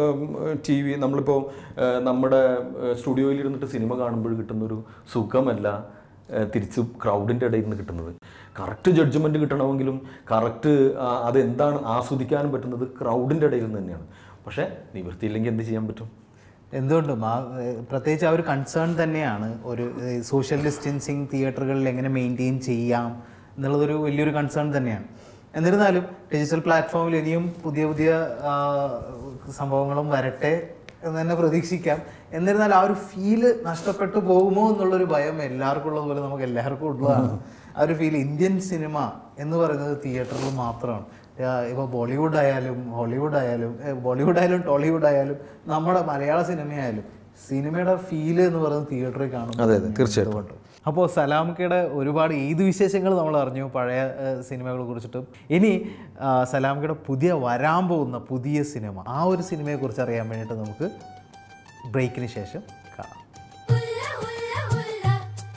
ടി വി നമ്മളിപ്പോൾ ഏഹ്, നമ്മുടെ സ്റ്റുഡിയോയിൽ ഇരുന്നിട്ട് സിനിമ കാണുമ്പോൾ കിട്ടുന്നൊരു സുഖമല്ല ഏഹ്, തിരിച്ച് ക്രൗഡിൻ്റെ ഇടയിൽ നിന്ന് കിട്ടുന്നത് കറക്റ്റ് ജഡ്ജ്മെൻറ്റ് കിട്ടണമെങ്കിലും കറക്റ്റ് അതെന്താണ് ആസ്വദിക്കാനും പറ്റുന്നത് ക്രൗഡിൻ്റെ ഇടയിൽ നിന്ന് തന്നെയാണ് പക്ഷേ നിവൃത്തിയില്ലെങ്കിൽ എന്ത് ചെയ്യാൻ പറ്റും എന്തുകൊണ്ടും ആ ഏഹ്, പ്രത്യേകിച്ച് ആ ഒരു കൺസേൺ തന്നെയാണ് ഒരു സോഷ്യൽ ഡിസ്റ്റൻസിങ് തിയേറ്ററുകളിൽ എങ്ങനെ മെയിൻറ്റെയിൻ ചെയ്യാം എന്നുള്ളതൊരു വലിയൊരു കൺസേൺ തന്നെയാണ് എന്നിരുന്നാലും ഡിജിറ്റൽ പ്ലാറ്റ്ഫോമിൽ ഇനിയും പുതിയ പുതിയ ആ, സംഭവങ്ങളും വരട്ടെ എന്ന് തന്നെ പ്രതീക്ഷിക്കാം എന്നിരുന്നാലും ആ ഒരു ഫീല് നഷ്ടപ്പെട്ടു പോകുമോ എന്നുള്ളൊരു ഭയം എല്ലാവർക്കും ഉള്ളതുപോലെ നമുക്ക് എല്ലാവർക്കും ഉള്ളതാണ് ആ ഒരു ഫീൽ ഇന്ത്യൻ സിനിമ എന്ന് പറയുന്നത് തിയേറ്ററിൽ മാത്രമാണ് ഇപ്പോൾ ബോളിവുഡ് ആയാലും ഹോളിവുഡ് ആയാലും ഏ, ബോളിവുഡ് ആയാലും ടോളിവുഡ് ആയാലും നമ്മുടെ മലയാള സിനിമയായാലും സിനിമയുടെ ഫീല് എന്ന് പറയുന്നത് തിയേറ്ററിൽ കാണും അതെ അതെ തീർച്ചയായിട്ടും അതുകൊണ്ട് അപ്പോൾ സലാമിക്കയുടെ ഒരുപാട് ഈദ് വിശേഷങ്ങൾ നമ്മൾ അറിഞ്ഞു പഴയ ഏഹ്, സിനിമകളെ കുറിച്ചിട്ടും ഇനി ആ, സലാമിക്കയുടെ പുതിയ വരാൻ പോകുന്ന പുതിയ സിനിമ ആ ഒരു സിനിമയെക്കുറിച്ച് അറിയാൻ വേണ്ടിയിട്ട് നമുക്ക് ബ്രേക്കിന് ശേഷം കാണാം Hulla hulla hulla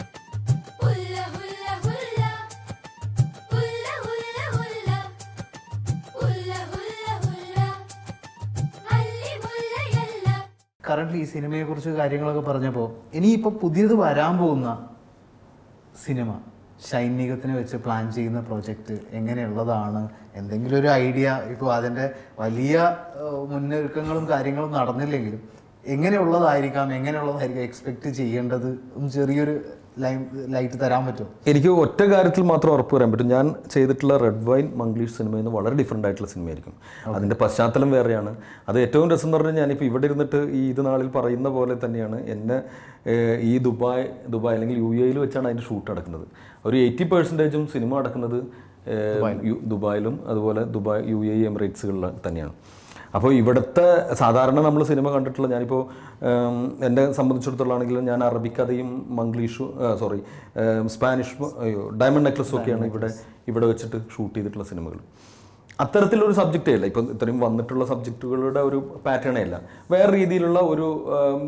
Hulla hulla hulla Hulla hulla hulla Hulla hulla hulla അല്ലി മുല്ലയല്ല കറണ്ട്ലി ഈ സിനിമയെക്കുറിച്ച് കാര്യങ്ങളൊക്കെ പറഞ്ഞപ്പോൾ ഇനിയിപ്പോൾ പുതിയത് വരാൻ പോകുന്ന സിനിമ ഷൈനികത്തിനെ വെച്ച് പ്ലാൻ ചെയ്യുന്ന പ്രോജക്റ്റ് എങ്ങനെയുള്ളതാണ് എന്തെങ്കിലും ഒരു ഐഡിയ ഇപ്പോൾ അതിൻ്റെ വലിയ ഏഹ്, മുന്നൊരുക്കങ്ങളും കാര്യങ്ങളും നടന്നില്ലെങ്കിലും എങ്ങനെയുള്ളതായിരിക്കാം എങ്ങനെയുള്ളതായിരിക്കാം എക്സ്പെക്റ്റ് ചെയ്യേണ്ടത് ഒന്ന് ചെറിയൊരു ലൈൻ ലൈറ്റ് തരാൻ പറ്റുമോ എനിക്ക് ഒറ്റ കാര്യത്തിൽ മാത്രം ഉറപ്പ് പറയാൻ പറ്റും ഞാൻ ചെയ്തിട്ടുള്ള റെഡ് വൈൻ മംഗ്ലീഷ് സിനിമയിൽ നിന്ന് വളരെ ഡിഫറെൻ്റ് ആയിട്ടുള്ള സിനിമയായിരിക്കും അതിൻ്റെ പശ്ചാത്തലം വേറെയാണ് അത് ഏറ്റവും രസം എന്ന് പറഞ്ഞാൽ ഞാനിപ്പോൾ ഇവിടെ ഇരുന്നിട്ട് ഈ ഇത് നാളിൽ പറയുന്ന പോലെ തന്നെയാണ് എന്നെ ഏഹ്, ഈ ദുബായ് ദുബായ് അല്ലെങ്കിൽ യു എയിൽ വെച്ചാണ് അതിൻ്റെ ഷൂട്ട് നടക്കുന്നത് ഒരു എയ്റ്റി പെർസെൻറ്റേജും സിനിമ നടക്കുന്നത് ഏഹ്, യു- ദുബായിലും അതുപോലെ ദുബായ് യു എ എമിറേറ്റ്സുകളിൽ തന്നെയാണ് അപ്പോൾ ഇവിടുത്തെ സാധാരണ നമ്മൾ സിനിമ കണ്ടിട്ടുള്ള ഞാനിപ്പോൾ ഉം, എന്നെ സംബന്ധിച്ചിടത്തോളാണെങ്കിലും ഞാൻ അറബിക്കഥയും മംഗ്ലീഷും സോറി സ്പാനിഷ് അയ്യോ ഡയമണ്ട് നെക്ലസും ഒക്കെയാണ് ഇവിടെ ഇവിടെ വെച്ചിട്ട് ഷൂട്ട് ചെയ്തിട്ടുള്ള സിനിമകൾ അത്തരത്തിലൊരു സബ്ജക്റ്റേ അല്ല ഇപ്പം ഇത്രയും വന്നിട്ടുള്ള സബ്ജക്റ്റുകളുടെ ഒരു പാറ്റേണേ അല്ല വേറെ രീതിയിലുള്ള ഒരു ഉം,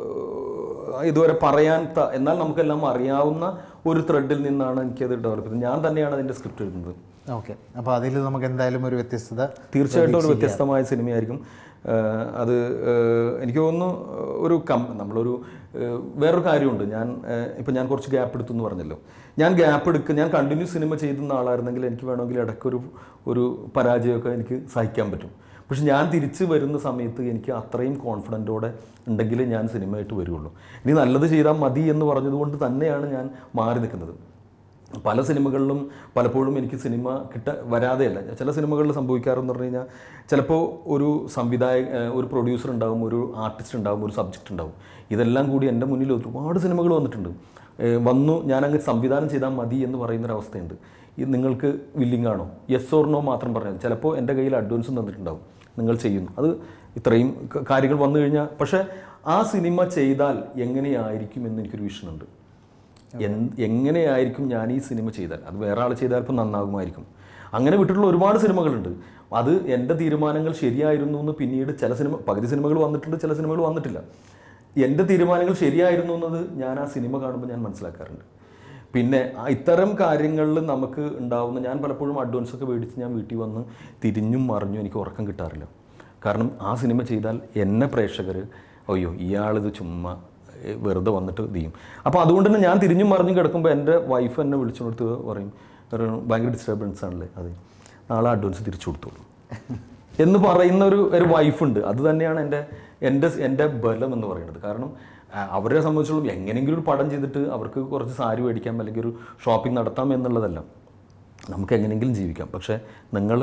ഇതുവരെ പറയാൻ ത- എന്നാൽ നമുക്കെല്ലാം അറിയാവുന്ന ഒരു ത്രെഡിൽ നിന്നാണ് എനിക്കത് ഡെവലപ്പ് ചെയ്തത് ഞാൻ തന്നെയാണ് അതിൻ്റെ സ്ക്രിപ്റ്റ് എഴുതുന്നത് ഓക്കെ അപ്പോൾ അതിൽ നമുക്ക് എന്തായാലും ഒരു വ്യത്യസ്തത തീർച്ചയായിട്ടും ഒരു വ്യത്യസ്തമായ സിനിമയായിരിക്കും ആഹ് അത് ആഹ് എനിക്ക് തോന്നുന്നു ഒരു കം നമ്മളൊരു ആഹ് വേറൊരു കാര്യമുണ്ട് ഞാൻ ഇപ്പം ഞാൻ കുറച്ച് ഗ്യാപ്പ് എടുത്തു എന്ന് പറഞ്ഞല്ലോ ഞാൻ ഗ്യാപ്പ് എടുക്കുക ഞാൻ കണ്ടിന്യൂസ് സിനിമ ചെയ്യുന്ന ആളായിരുന്നെങ്കിൽ എനിക്ക് വേണമെങ്കിൽ ഇടയ്ക്കൊരു ഒരു പരാജയമൊക്കെ എനിക്ക് സഹിക്കാൻ പറ്റും പക്ഷെ ഞാൻ തിരിച്ച് വരുന്ന സമയത്ത് എനിക്ക് അത്രയും കോൺഫിഡൻറ്റോടെ ഉണ്ടെങ്കിൽ ഞാൻ സിനിമയായിട്ട് വരുള്ളൂ ഇനി നല്ലത് ചെയ്താൽ മതി എന്ന് പറഞ്ഞതുകൊണ്ട് തന്നെയാണ് ഞാൻ മാറി നിൽക്കുന്നത് പല സിനിമകളിലും പലപ്പോഴും എനിക്ക് സിനിമ കിട്ട വരാതെയല്ല ചില സിനിമകളിൽ സംഭവിക്കാറെന്ന് പറഞ്ഞു കഴിഞ്ഞാൽ ചിലപ്പോൾ ഒരു സംവിധായക ഏഹ് ഒരു പ്രൊഡ്യൂസർ ഉണ്ടാവും ഒരു ആർട്ടിസ്റ്റ് ഉണ്ടാവും ഒരു സബ്ജക്റ്റ് ഉണ്ടാവും ഇതെല്ലാം കൂടി എൻ്റെ മുന്നിൽ ഒരുപാട് സിനിമകൾ വന്നിട്ടുണ്ട് ഏഹ് വന്നു ഞാനങ്ങ് സംവിധാനം ചെയ്താൽ മതി എന്ന് പറയുന്നൊരവസ്ഥയുണ്ട് ഇത് നിങ്ങൾക്ക് വില്ലിംഗ് ആണോ യെസ് ഓർ നോ മാത്രം പറഞ്ഞാൽ ചിലപ്പോൾ എൻ്റെ കയ്യിൽ അഡ്വാൻസും തന്നിട്ടുണ്ടാവും നിങ്ങൾ ചെയ്യുന്നു അത് ഇത്രയും ക- കാര്യങ്ങൾ വന്നു കഴിഞ്ഞാൽ പക്ഷേ ആ സിനിമ ചെയ്താൽ എങ്ങനെയായിരിക്കും എന്ന് എനിക്കൊരു വിഷനുണ്ട് എൻ- എങ്ങനെയായിരിക്കും ഞാൻ ഈ സിനിമ ചെയ്താൽ അത് വേറെ ആൾ ചെയ്താൽ ഇപ്പം നന്നാകുമായിരിക്കും അങ്ങനെ വിട്ടിട്ടുള്ള ഒരുപാട് സിനിമകളുണ്ട് അത് എൻ്റെ തീരുമാനങ്ങൾ ശരിയായിരുന്നു എന്ന് പിന്നീട് ചില സിനിമ പകുതി സിനിമകൾ വന്നിട്ടുണ്ട് ചില സിനിമകൾ വന്നിട്ടില്ല എൻ്റെ തീരുമാനങ്ങൾ ശരിയായിരുന്നു എന്നത് ഞാൻ ആ സിനിമ കാണുമ്പോൾ ഞാൻ മനസ്സിലാക്കാറുണ്ട് പിന്നെ ആ ഇത്തരം കാര്യങ്ങളിൽ നമുക്ക് ഉണ്ടാവുന്ന ഞാൻ പലപ്പോഴും അഡ്വാൻസ് ഒക്കെ മേടിച്ച് ഞാൻ വീട്ടിൽ വന്ന് തിരിഞ്ഞും മറിഞ്ഞും എനിക്ക് ഉറക്കം കിട്ടാറില്ല കാരണം ആ സിനിമ ചെയ്താൽ എന്നെ പ്രേക്ഷകർ അയ്യോ ഇയാളിത് ചുമ്മാ ഏ, വെറുതെ വന്നിട്ട് ഇത് ചെയ്യും അപ്പോൾ അതുകൊണ്ട് തന്നെ ഞാൻ തിരിഞ്ഞും മറിഞ്ഞും കിടക്കുമ്പോൾ എൻ്റെ വൈഫ് എന്നെ വിളിച്ചുകൊടുത്ത് പറയും ഒരു ഭയങ്കര ഡിസ്റ്റർബൻസ് ആണല്ലേ അതെ നാളെ അഡ്വാൻസ് തിരിച്ചു കൊടുത്തോളൂ എന്ന് പറയുന്ന ഒരു ഒരു വൈഫുണ്ട് അത് തന്നെയാണ് എൻ്റെ എൻ്റെ എൻ്റെ ബലം എന്ന് പറയുന്നത് കാരണം ആ, അവരെ സംബന്ധിച്ചോളം എങ്ങനെയെങ്കിലും ഒരു പടം ചെയ്തിട്ട് അവർക്ക് കുറച്ച് സാരി മേടിക്കാം അല്ലെങ്കിൽ ഒരു ഷോപ്പിംഗ് നടത്താം എന്നുള്ളതല്ല നമുക്ക് എങ്ങനെയെങ്കിലും ജീവിക്കാം പക്ഷേ നിങ്ങൾ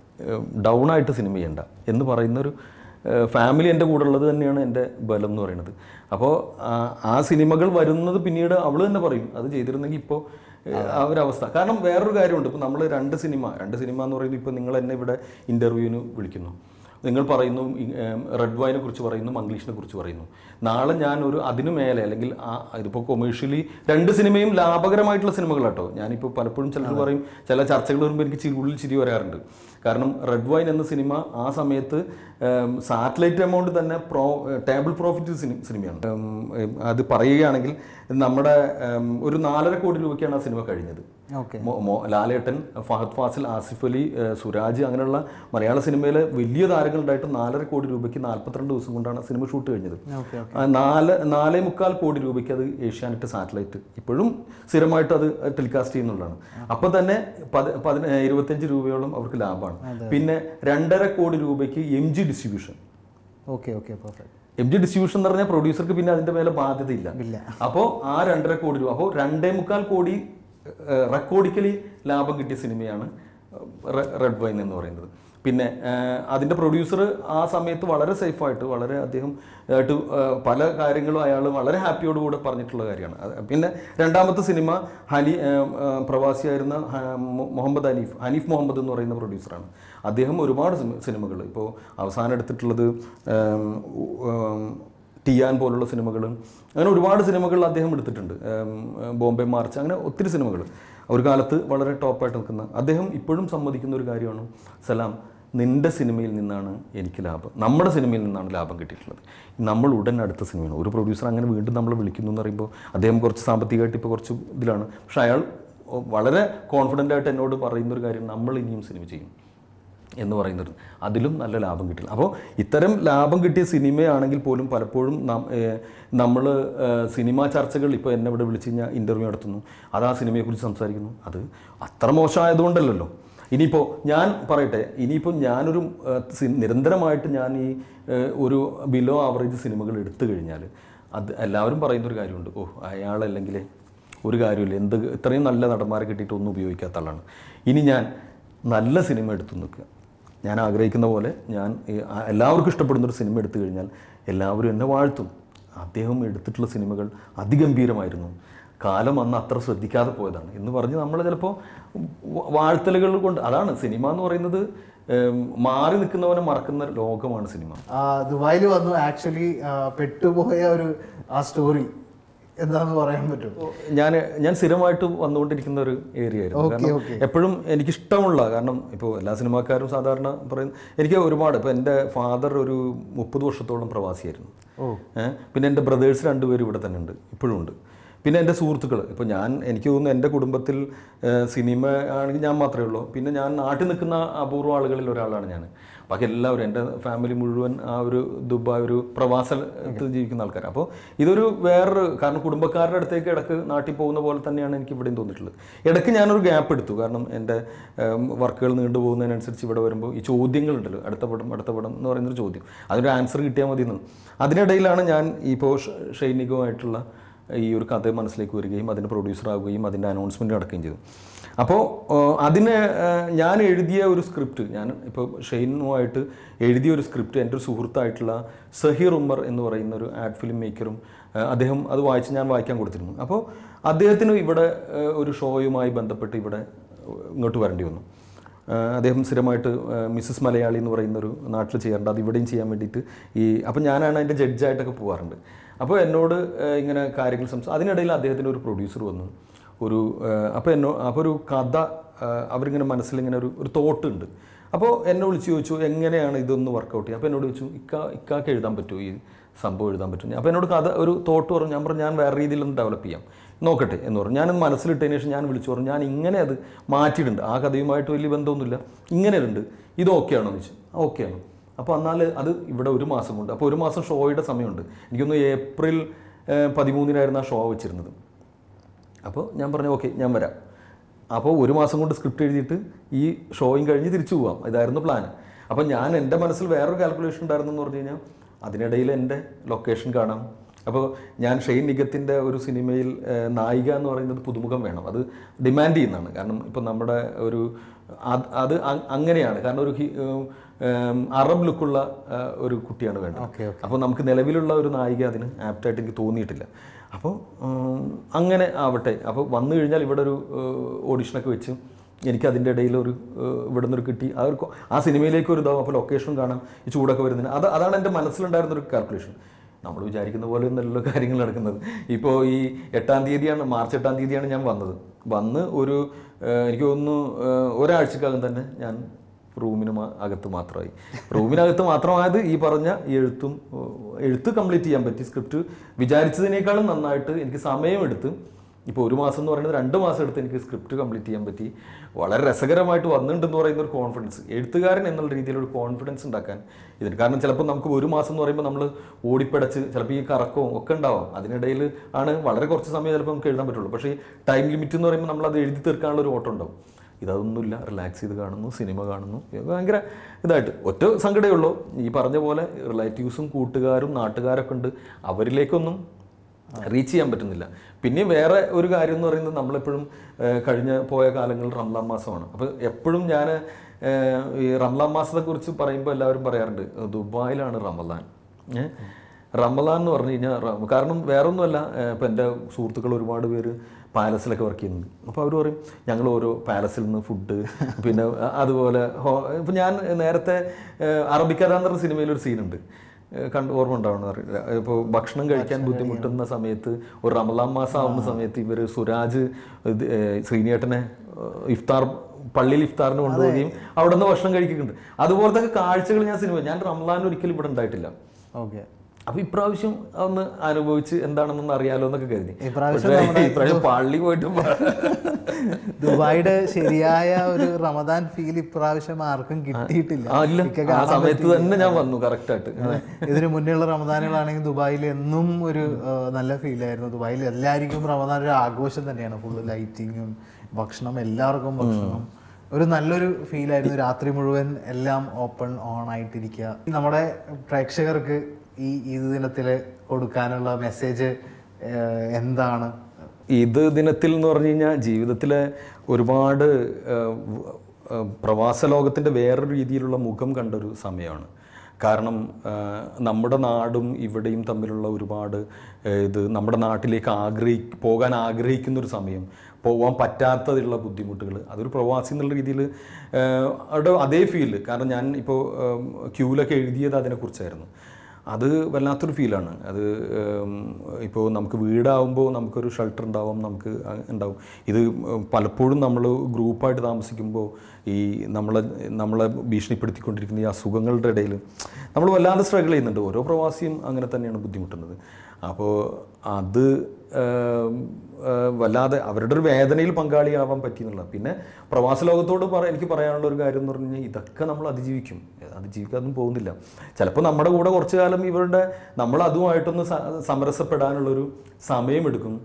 ഡൗൺ ആയിട്ട് സിനിമ ചെയ്യണ്ട എന്ന് പറയുന്നൊരു ഫാമിലി എൻ്റെ കൂടെ ഉള്ളത് തന്നെയാണ് എൻ്റെ ബലം എന്ന് പറയുന്നത് അപ്പോൾ ആ സിനിമകൾ വരുന്നത് പിന്നീട് അവൾ തന്നെ പറയും അത് ചെയ്തിരുന്നെങ്കിൽ ഇപ്പോൾ ആ ഒരു അവസ്ഥ കാരണം വേറൊരു കാര്യമുണ്ട് ഇപ്പോൾ നമ്മൾ രണ്ട് സിനിമ രണ്ട് സിനിമ എന്ന് പറയുന്നത് ഇപ്പോൾ നിങ്ങൾ എന്നെ ഇവിടെ ഇൻ്റർവ്യൂവിന് വിളിക്കുന്നു നിങ്ങൾ പറയുന്നു റെഡ് വൈനെ കുറിച്ച് പറയുന്നു മംഗ്ലീഷിനെ കുറിച്ച് പറയുന്നു നാളെ ഞാൻ ഒരു അതിനു മേലെ അല്ലെങ്കിൽ ആ ഇതിപ്പോൾ കൊമേഴ്ഷ്യലി രണ്ട് സിനിമയും ലാഭകരമായിട്ടുള്ള സിനിമകളാട്ടോ ഞാനിപ്പോൾ പലപ്പോഴും ചിലർ പറയും ചില ചർച്ചകൾ വരുമ്പോൾ എനിക്ക് ചിരി ഉള്ളിൽ ചിരി വരാറുണ്ട് കാരണം റെഡ് വൈൻ എന്ന സിനിമ ആ സമയത്ത് സാറ്റലൈറ്റ് എമൗണ്ട് തന്നെ പ്രോ ടേബിൾ പ്രോഫിറ്റ് സിനിമയാണ് ഉം, ഉം, അത് പറയുകയാണെങ്കിൽ നമ്മുടെ ഉം, ഒരു നാലര കോടി രൂപയ്ക്കാണ് ആ സിനിമ കഴിഞ്ഞത് ഓക്കെ മോ- മോ- ലാലേട്ടൻ ഫഹദ് ഫാസിൽ ആസിഫ് അലി ഏഹ് സുരാജ് അങ്ങനെയുള്ള മലയാള സിനിമയിലെ വലിയ താരങ്ങളുണ്ടായിട്ട് നാലര കോടി രൂപയ്ക്ക് നാൽപ്പത്തിരണ്ട് ദിവസം കൊണ്ടാണ് ആ സിനിമ ഷൂട്ട് കഴിഞ്ഞത് ഓക്കെ ആ നാല് നാലേ മുക്കാൽ കോടി രൂപയ്ക്ക് അത് ഏഷ്യാനെറ്റ് സാറ്റലൈറ്റ് ഇപ്പോഴും സ്ഥിരമായിട്ട് അത് ടെലികാസ്റ്റ് ചെയ്യുന്നുള്ളതാണ് അപ്പോൾ തന്നെ പതി പതിന ഇരുപത്തഞ്ച് രൂപയോളം അവർക്ക് ലാഭമാണ് പിന്നെ രണ്ടര കോടി രൂപയ്ക്ക് M G distribution okay okay perfect M G distribution എന്ന് പറഞ്ഞാൽ പ്രൊഡ്യൂസർക്ക് പിന്നെ അതിന്റെ മേലെ ബാധ്യതയില്ല ഇല്ല. അപ്പോൾ ആ രണ്ടര കോടി രൂപ അപ്പോൾ രണ്ടേ മുക്കാൽ കോടി റെക്കോർഡിക്കലി ലാഭം കിട്ടിയ സിനിമയാണ് റെ- റെഡ് വൈൻ എന്ന് പറയുന്നത് പിന്നെ ഏഹ്, അതിന്റെ പ്രൊഡ്യൂസർ ആ സമയത്ത് വളരെ സേഫായിട്ട് വളരെ അദ്ദേഹം ആയിട്ട് ഏഹ്, പല കാര്യങ്ങളും അയാൾ വളരെ ഹാപ്പിയോടുകൂടെ പറഞ്ഞിട്ടുള്ള കാര്യമാണ് അത് പിന്നെ രണ്ടാമത്തെ സിനിമ ഹനി ഏഹ്, ഏഹ്, പ്രവാസിയായിരുന്ന ഹ- മു- മുഹമ്മദ് ഹനീഫ് ഹനീഫ് മുഹമ്മദ് എന്ന് പറയുന്ന പ്രൊഡ്യൂസറാണ് അദ്ദേഹം ഒരുപാട് സിനിമകൾ ഇപ്പോൾ അവസാനം എടുത്തിട്ടുള്ളത് ഏം, ഉ- ഏം, ടിയാൻ പോലുള്ള സിനിമകൾ അങ്ങനെ ഒരുപാട് സിനിമകൾ അദ്ദേഹം എടുത്തിട്ടുണ്ട് ഏം, ബോംബെ മാർച്ച് അങ്ങനെ ഒത്തിരി സിനിമകൾ ഒരു കാലത്ത് വളരെ ടോപ്പായിട്ട് നിൽക്കുന്ന അദ്ദേഹം ഇപ്പോഴും സമ്മതിക്കുന്ന ഒരു കാര്യമാണ് സലാം നിന്റെ സിനിമയിൽ നിന്നാണ് എനിക്ക് ലാഭം നമ്മുടെ സിനിമയിൽ നിന്നാണ് ലാഭം കിട്ടിയിട്ടുള്ളത് നമ്മൾ ഉടൻ അടുത്ത സിനിമയാണ് ഒരു പ്രൊഡ്യൂസർ അങ്ങനെ വീണ്ടും നമ്മളെ വിളിക്കുന്നു എന്ന് പറയുമ്പോൾ അദ്ദേഹം കുറച്ച് സാമ്പത്തികമായിട്ട് ഇപ്പോൾ കുറച്ച് ഇതിലാണ് പക്ഷെ അയാൾ വളരെ കോൺഫിഡൻ്റ് ആയിട്ട് എന്നോട് പറയുന്ന ഒരു കാര്യം നമ്മൾ ഇനിയും സിനിമ ചെയ്യും എന്ന് പറയുന്നത് അതിലും നല്ല ലാഭം കിട്ടില്ല അപ്പോൾ ഇത്തരം ലാഭം കിട്ടിയ സിനിമയാണെങ്കിൽ പോലും പലപ്പോഴും നമ്മൾ സിനിമാ ചർച്ചകൾ ഇപ്പോൾ എന്നെ ഇവിടെ വിളിച്ച് കഴിഞ്ഞാൽ ഇൻ്റർവ്യൂ നടത്തുന്നു അത് ആ സിനിമയെക്കുറിച്ച് സംസാരിക്കുന്നു അത് അത്ര മോശമായതുകൊണ്ടല്ലല്ലോ ഇനിയിപ്പോൾ ഞാൻ പറയട്ടെ ഇനിയിപ്പോൾ ഞാനൊരു ആ, സി- നിരന്തരമായിട്ട് ഞാൻ ഈ ആ, ഒരു ബിലോ ആവറേജ് സിനിമകൾ എടുത്തു കഴിഞ്ഞാൽ അത് എല്ലാവരും പറയുന്നൊരു കാര്യമുണ്ട് ഓ അയാളല്ലെങ്കിൽ ഒരു കാര്യമില്ല എന്ത് ഇത്രയും നല്ല നടന്മാരെ കിട്ടിയിട്ട് ഒന്നും ഉപയോഗിക്കാത്ത ആളാണ് ഇനി ഞാൻ നല്ല സിനിമ എടുത്തു നിൽക്കുക ഞാൻ ആഗ്രഹിക്കുന്ന പോലെ ഞാൻ ഈ ആ- എല്ലാവർക്കും ഇഷ്ടപ്പെടുന്ന ഒരു സിനിമ എടുത്തു കഴിഞ്ഞാൽ എല്ലാവരും എന്നെ വാഴ്ത്തും അദ്ദേഹം എടുത്തിട്ടുള്ള സിനിമകൾ അതിഗംഭീരമായിരുന്നു കാലം അന്ന് അത്ര ശ്രദ്ധിക്കാതെ പോയതാണ് എന്ന് പറഞ്ഞ് നമ്മൾ ചിലപ്പോൾ വാഴ്ത്തലുകൾ കൊണ്ട് അതാണ് സിനിമ എന്ന് പറയുന്നത് ഏം, മാറി നിൽക്കുന്നവനെ മറക്കുന്ന ലോകമാണ് സിനിമ ആ, ദുബായിൽ വന്നു ആക്ച്വലി പെട്ടുപോയ ഒരു ആ സ്റ്റോറി എന്താന്ന് പറയാൻ പറ്റും ഞാൻ ഞാൻ സ്ഥിരമായിട്ട് വന്നുകൊണ്ടിരിക്കുന്ന ഒരു ഏരിയ ആയിരുന്നു Okay, കാരണം okay. എപ്പോഴും എനിക്കിഷ്ടമുള്ള കാരണം ഇപ്പോൾ എല്ലാ സിനിമാക്കാരും സാധാരണ പറയുന്ന എനിക്ക് ഒരുപാട് ഇപ്പോൾ എൻ്റെ ഫാദർ ഒരു മുപ്പത് വർഷത്തോളം പ്രവാസിയായിരുന്നു ഏഹ് പിന്നെ എൻ്റെ ബ്രദേഴ്സ് രണ്ടുപേരും ഇവിടെ തന്നെ ഉണ്ട് ഇപ്പോഴും ഉണ്ട് പിന്നെ എൻ്റെ സുഹൃത്തുക്കൾ ഇപ്പോൾ ഞാൻ എനിക്ക് തോന്നുന്നു എൻ്റെ കുടുംബത്തിൽ ഏഹ് സിനിമ ആണെങ്കിൽ ഞാൻ മാത്രമേ ഉള്ളൂ പിന്നെ ഞാൻ നാട്ടിൽ നിൽക്കുന്ന അപൂർവ ആളുകളിൽ ഒരാളാണ് ഞാൻ ബാക്കി എല്ലാവരും എൻ്റെ ഫാമിലി മുഴുവൻ ആ ഒരു ദുബായ് ഒരു പ്രവാസത്തിൽ ജീവിക്കുന്ന ആൾക്കാർ അപ്പോൾ ഇതൊരു വേറൊരു കാരണം കുടുംബക്കാരുടെ അടുത്തേക്ക് ഇടക്ക് നാട്ടിൽ പോകുന്ന പോലെ തന്നെയാണ് എനിക്ക് ഇവിടെയും തോന്നിയിട്ടുള്ളത് ഇടയ്ക്ക് ഞാനൊരു ഗ്യാപ്പ് എടുത്തു കാരണം എൻ്റെ വർക്കുകൾ നീണ്ടു പോകുന്നതിനനുസരിച്ച് ഇവിടെ വരുമ്പോൾ ഈ ചോദ്യങ്ങളുണ്ടല്ലോ അടുത്ത പടം അടുത്ത പടം എന്ന് പറയുന്നൊരു ചോദ്യം അതിനൊരു ആൻസർ കിട്ടിയാൽ മതി എന്ന് അതിനിടയിലാണ് ഞാൻ ഇപ്പോൾ ഷൈനികമായിട്ടുള്ള ഈ ഒരു കഥ മനസ്സിലേക്ക് വരികയും അതിൻ്റെ പ്രൊഡ്യൂസർ ആവുകയും അതിൻ്റെ അനൗൺസ്മെൻറ്റ് നടക്കുകയും ചെയ്തു അപ്പോൾ അതിന് ഏഹ്, ഞാൻ എഴുതിയ ഒരു സ്ക്രിപ്റ്റ് ഞാൻ ഇപ്പോൾ ഷെയ്നുമായിട്ട് എഴുതിയ ഒരു സ്ക്രിപ്റ്റ് എൻ്റെ ഒരു സുഹൃത്തായിട്ടുള്ള സഹീർ ഉമ്മർ എന്ന് പറയുന്ന ഒരു ആഡ് ഫിലിം മേക്കറും ഏഹ്, അദ്ദേഹം അത് വായിച്ച് ഞാൻ വായിക്കാൻ കൊടുത്തിരുന്നു അപ്പോൾ അദ്ദേഹത്തിന് ഇവിടെ ഏഹ്, ഒരു ഷോയുമായി ബന്ധപ്പെട്ട് ഇവിടെ ഇങ്ങോട്ട് വരേണ്ടി വന്നു ആഹ് അദ്ദേഹം സ്ഥിരമായിട്ട് ആഹ് മിസ്സസ് മലയാളി എന്ന് പറയുന്ന ഒരു നാട്ടിൽ ചെയ്യാറുണ്ട് അത് ഇവിടെയും ചെയ്യാൻ വേണ്ടിയിട്ട് ഈ അപ്പം ഞാനാണ് അതിൻ്റെ ജഡ്ജായിട്ടൊക്കെ പോകാറുണ്ട് അപ്പോൾ എന്നോട് ആഹ് ഇങ്ങനെ കാര്യങ്ങൾ സംസാ അതിനിടയിൽ അദ്ദേഹത്തിൻ്റെ ഒരു പ്രൊഡ്യൂസർ വന്നു ഒരു ആഹ് അപ്പോൾ എന്നോ അപ്പോൾ ഒരു കഥ ആഹ് അവരിങ്ങനെ മനസ്സിലിങ്ങനെ ഒരു ഒരു തോട്ട് ഉണ്ട് അപ്പോൾ എന്നെ വിളിച്ച് ചോദിച്ചു എങ്ങനെയാണ് ഇതൊന്ന് വർക്കൗട്ട് ചെയ്യുക അപ്പോൾ എന്നോട് ചോദിച്ചു ഇക്ക ഇക്കാക്ക് എഴുതാൻ പറ്റുമോ ഈ സംഭവം എഴുതാൻ പറ്റും അപ്പോൾ എന്നോട് കഥ ഒരു തോട്ട് പറഞ്ഞു ഞാൻ പറഞ്ഞു ഞാൻ വേറെ രീതിയിലൊന്ന് ഡെവലപ്പ് ചെയ്യാം നോക്കട്ടെ എന്ന് പറഞ്ഞു ഞാനത് മനസ്സിലിട്ടതിന് ശേഷം ഞാൻ വിളിച്ചു പറഞ്ഞു ഞാൻ ഇങ്ങനെ അത് മാറ്റിയിട്ടുണ്ട് ആ കഥയുമായിട്ട് വലിയ ബന്ധമൊന്നുമില്ല ഇങ്ങനെ ഉണ്ട് ഇത് ഓക്കെ ആണോ എന്ന് ചോദിച്ചു ഓക്കെയാണ് അപ്പോൾ എന്നാൽ അത് ഇവിടെ ഒരു മാസം കൊണ്ട് അപ്പോൾ ഒരു മാസം ഷോയുടെ സമയമുണ്ട് എനിക്കൊന്ന് ഏപ്രിൽ ഏഹ്, പതിമൂന്നിനായിരുന്നു ആ ഷോ വെച്ചിരുന്നത് അപ്പോൾ ഞാൻ പറഞ്ഞു ഓക്കെ ഞാൻ വരാം അപ്പോൾ ഒരു മാസം കൊണ്ട് സ്ക്രിപ്റ്റ് എഴുതിയിട്ട് ഈ ഷോയും കഴിഞ്ഞ് തിരിച്ചു പോവാം ഇതായിരുന്നു പ്ലാൻ അപ്പോൾ ഞാൻ എൻ്റെ മനസ്സിൽ വേറൊരു കാൽക്കുലേഷൻ ഉണ്ടായിരുന്നു എന്ന് പറഞ്ഞു കഴിഞ്ഞാൽ അതിനിടയിൽ എൻ്റെ ലൊക്കേഷൻ കാണാം അപ്പോൾ ഞാൻ ഷെയ്ൻ നിഗത്തിൻ്റെ ഒരു സിനിമയിൽ ഏഹ്, നായിക എന്ന് പറയുന്നത് പുതുമുഖം വേണം അത് ഡിമാൻഡ് ചെയ്യുന്നതാണ് കാരണം ഇപ്പോൾ നമ്മുടെ ഒരു അത് അത് അ- അങ്ങനെയാണ് കാരണം ഒരു ഹി- ഏഹ്, ഏഹ്, അറബ് ലുക്കുള്ള ഏഹ്, ഒരു കുട്ടിയാണ് വേണ്ടത് Okay, അപ്പോൾ നമുക്ക് നിലവിലുള്ള ഒരു നായിക അതിന് ആപ്റ്റായിട്ട് എനിക്ക് തോന്നിയിട്ടില്ല അപ്പോൾ ഉം, അങ്ങനെ ആവട്ടെ അപ്പോൾ വന്നു കഴിഞ്ഞാൽ ഇവിടെ ഒരു ഓഡിഷനൊക്കെ വെച്ച് എനിക്ക് അതിൻ്റെ ഇടയിൽ ഒരു ഏഹ്, ഇവിടെ നിന്നൊരു കിട്ടി ആ ഒരു കൊ- ആ സിനിമയിലേക്ക് ഒരു ഇതാവും അപ്പോൾ ലൊക്കേഷനും കാണാം ഈ ചൂടൊക്കെ വരുന്നതിന് അത് അതാണ് എൻ്റെ മനസ്സിലുണ്ടായിരുന്ന ഒരു കാൽക്കുലേഷൻ നമ്മൾ വിചാരിക്കുന്ന പോലെ ഒന്നല്ലല്ലോ കാര്യങ്ങൾ നടക്കുന്നത് ഇപ്പോൾ ഈ എട്ടാം തീയതിയാണ് മാർച്ച് എട്ടാം തീയതിയാണ് ഞാൻ വന്നത് വന്ന് ഒരു ഏഹ്, എനിക്ക് തോന്നുന്നു ഏഹ്, ഒരാഴ്ചക്കകം തന്നെ ഞാൻ റൂമിന് മാ- അകത്ത് മാത്രമായി റൂമിനകത്ത് മാത്രമായത് ഈ പറഞ്ഞ ഈ എഴുത്തും ഏഹ്, എഴുത്ത് കംപ്ലീറ്റ് ചെയ്യാൻ പറ്റി സ്ക്രിപ്റ്റ് വിചാരിച്ചതിനേക്കാളും നന്നായിട്ട് എനിക്ക് സമയമെടുത്ത് ഇപ്പോൾ ഒരു മാസം എന്ന് പറയുന്നത് രണ്ട് മാസം എടുത്ത് എനിക്ക് സ്ക്രിപ്റ്റ് കംപ്ലീറ്റ് ചെയ്യാൻ പറ്റി വളരെ രസകരമായിട്ട് വന്നിട്ടുണ്ടെന്ന് പറയുന്ന ഒരു കോൺഫിഡൻസ് എഴുത്തുകാരൻ എന്നുള്ള രീതിയിലൊരു കോൺഫിഡൻസ് ഉണ്ടാക്കാൻ ഇതിന് കാരണം ചിലപ്പോൾ നമുക്ക് ഒരു മാസം എന്ന് പറയുമ്പോൾ നമ്മൾ ഓടിപ്പടച്ച് ചിലപ്പോൾ ഈ കറക്കവും ഒക്കെ ഉണ്ടാവാം അതിനിടയിൽ ആണ് വളരെ കുറച്ച് സമയം ചിലപ്പോൾ നമുക്ക് എഴുതാൻ പറ്റുള്ളൂ പക്ഷേ ഈ ടൈം ലിമിറ്റ് എന്ന് പറയുമ്പോൾ നമ്മൾ അത് എഴുതി തീർക്കാനുള്ള ഒരു ഓട്ടം ഉണ്ടാവും ഇതൊന്നുമില്ല റിലാക്സ് ചെയ്ത് കാണുന്നു സിനിമ കാണുന്നു ഇത് ഭയങ്കര ഇതായിട്ട് ഒറ്റ സങ്കടമേ ഉള്ളൂ ഈ പറഞ്ഞ പോലെ റിലേറ്റീവ്സും കൂട്ടുകാരും നാട്ടുകാരൊക്കെ ഉണ്ട് അവരിലേക്കൊന്നും റീച്ച് ചെയ്യാൻ പറ്റുന്നില്ല പിന്നെ വേറെ ഒരു കാര്യം എന്ന് പറയുന്നത് നമ്മളെപ്പോഴും ഏഹ്, കഴിഞ്ഞ പോയ കാലങ്ങളിൽ റംലാൻ മാസമാണ് അപ്പോൾ എപ്പോഴും ഞാൻ ഈ റംലാൻ മാസത്തെക്കുറിച്ച് പറയുമ്പോൾ എല്ലാവരും പറയാറുണ്ട് ദുബായിലാണ് റമലാൻ ഏഹ് റമലാൻ എന്ന് പറഞ്ഞു കഴിഞ്ഞാൽ റ- കാരണം വേറൊന്നുമല്ല ഇപ്പം എൻ്റെ സുഹൃത്തുക്കൾ ഒരുപാട് പേര് പാലസിലൊക്കെ വർക്ക് ചെയ്യുന്നുണ്ട് അപ്പോൾ അവർ പറയും ഞങ്ങൾ ഓരോ പാലസിൽ നിന്ന് ഫുഡ് പിന്നെ അ- അതുപോലെ ഹോ ഇപ്പം ഞാൻ നേരത്തെ ഏഹ്, അറബിക്കഥ എന്ന് പറഞ്ഞ സിനിമയിൽ ഒരു സീനുണ്ട് ഏഹ് കണ്ട് ഓർമ്മ ഉണ്ടാവണം അറിയില്ല ഇപ്പോൾ ഭക്ഷണം കഴിക്കാൻ ബുദ്ധിമുട്ടുന്ന സമയത്ത് ഒരു റമലാൻ മാസം ആവുന്ന സമയത്ത് ഇവർ സുരാജ് ഇത്, ഏഹ്, ശ്രീനേട്ടനെ ഏഹ്, ഇഫ്താർ പള്ളിയിൽ ഇഫ്താറിന് കൊണ്ടുപോവുകയും അവിടെ നിന്ന് ഭക്ഷണം കഴിക്കുന്നുണ്ട് അതുപോലത്തെ കാഴ്ചകൾ ഞാൻ സിനിമ ഞാൻ റംലാൻ ഒരിക്കലും ഇവിടെ ഉണ്ടായിട്ടില്ല ഓക്കെ അപ്പൊ ഇപ്രാവശ്യം ഒന്ന് അനുഭവിച്ച് എന്താണെന്നൊന്ന് അറിയാലോ എന്നൊക്കെ കരുതി ഇപ്രാവശ്യം പക്ഷേ ഇപ്രാവശ്യം പള്ളി പോയിട്ട് പ- ദുബായിയുടെ ശരിയായ ഒരു റമദാൻ ഫീൽ ഇപ്രാവശ്യം ആർക്കും കിട്ടിയിട്ടില്ല ആ, ഇല്ല ഇക്ക ആ കാണാൻ സമയത്ത് തന്നെ ഞാൻ വന്നു കറക്റ്റായിട്ട് അതെ. ഇതിന് മുന്നേയുള്ള റമദാനുകളാണെങ്കിൽ ദുബായിൽ എന്നും ഒരു ആ, നല്ല ഫീലായിരുന്നു ദുബായിൽ എല്ലാവർക്കും റമദാൻ ഒരു ആഘോഷം തന്നെയാണ് ഫുള്ള് ലൈറ്റിങ്ങും ഭക്ഷണം എല്ലാവർക്കും ഭക്ഷണം ഒരു നല്ലൊരു ഫീലായിരുന്നു രാത്രി മുഴുവൻ എല്ലാം ഓപ്പൺ ഓൺ ആയിട്ടിരിക്കുക നമ്മുടെ പ്രേക്ഷകർക്ക് ഈ ഈദ് ദിനത്തിൽ കൊടുക്കാനുള്ള മെസ്സേജ് എന്താണ് ഇത് ദിനത്തിൽ എന്ന് പറഞ്ഞു കഴിഞ്ഞാൽ ജീവിതത്തിലെ ഒരുപാട് ഏഹ്, വ- ഏഹ്, പ്രവാസ ലോകത്തിൻ്റെ വേറൊരു രീതിയിലുള്ള മുഖം കണ്ടൊരു സമയമാണ് കാരണം ഏഹ്, നമ്മുടെ നാടും ഇവിടെയും തമ്മിലുള്ള ഒരുപാട് ഏഹ്, ഇത് നമ്മുടെ നാട്ടിലേക്ക് ആഗ്രഹി പോകാൻ ആഗ്രഹിക്കുന്ന ഒരു സമയം പോകാൻ പറ്റാത്തതിലുള്ള ബുദ്ധിമുട്ടുകൾ അതൊരു പ്രവാസി എന്നുള്ള രീതിയിൽ അവിടെ അതേ ഫീല് കാരണം ഞാൻ ഇപ്പോൾ ക്യൂലൊക്കെ എഴുതിയത് അതിനെക്കുറിച്ചായിരുന്നു അത് വല്ലാത്തൊരു ഫീലാണ് അത് ഇപ്പോൾ നമുക്ക് വീടാവുമ്പോൾ നമുക്കൊരു ഷെൽട്ടർ ഉണ്ടാവും നമുക്ക് അ- ഉണ്ടാവും ഇത് ഉം, പലപ്പോഴും നമ്മൾ ഗ്രൂപ്പായിട്ട് താമസിക്കുമ്പോൾ ഈ നമ്മളെ നമ്മളെ ഭീഷണിപ്പെടുത്തിക്കൊണ്ടിരിക്കുന്ന ഈ അസുഖങ്ങളുടെ ഇടയിൽ നമ്മൾ വല്ലാതെ സ്ട്രഗിൾ ചെയ്യുന്നുണ്ട് ഓരോ പ്രവാസിയും അങ്ങനെ തന്നെയാണ് ബുദ്ധിമുട്ടുന്നത് അപ്പോൾ അത് ഏം, ഏ, വല്ലാതെ അവരുടെ ഒരു വേദനയിൽ പങ്കാളിയാവാൻ പറ്റി എന്നുള്ളത് പിന്നെ പ്രവാസ ലോകത്തോട് പറ എനിക്ക് പറയാനുള്ള ഒരു കാര്യം എന്ന് പറഞ്ഞു കഴിഞ്ഞാൽ ഇതൊക്കെ നമ്മൾ അതിജീവിക്കും അതിജീവിക്കാതൊന്നും പോകുന്നില്ല ചിലപ്പോൾ നമ്മുടെ കൂടെ കുറച്ചു കാലം ഇവരുടെ നമ്മൾ അതുമായിട്ടൊന്ന് സ- സമരസപ്പെടാനുള്ളൊരു സമയമെടുക്കും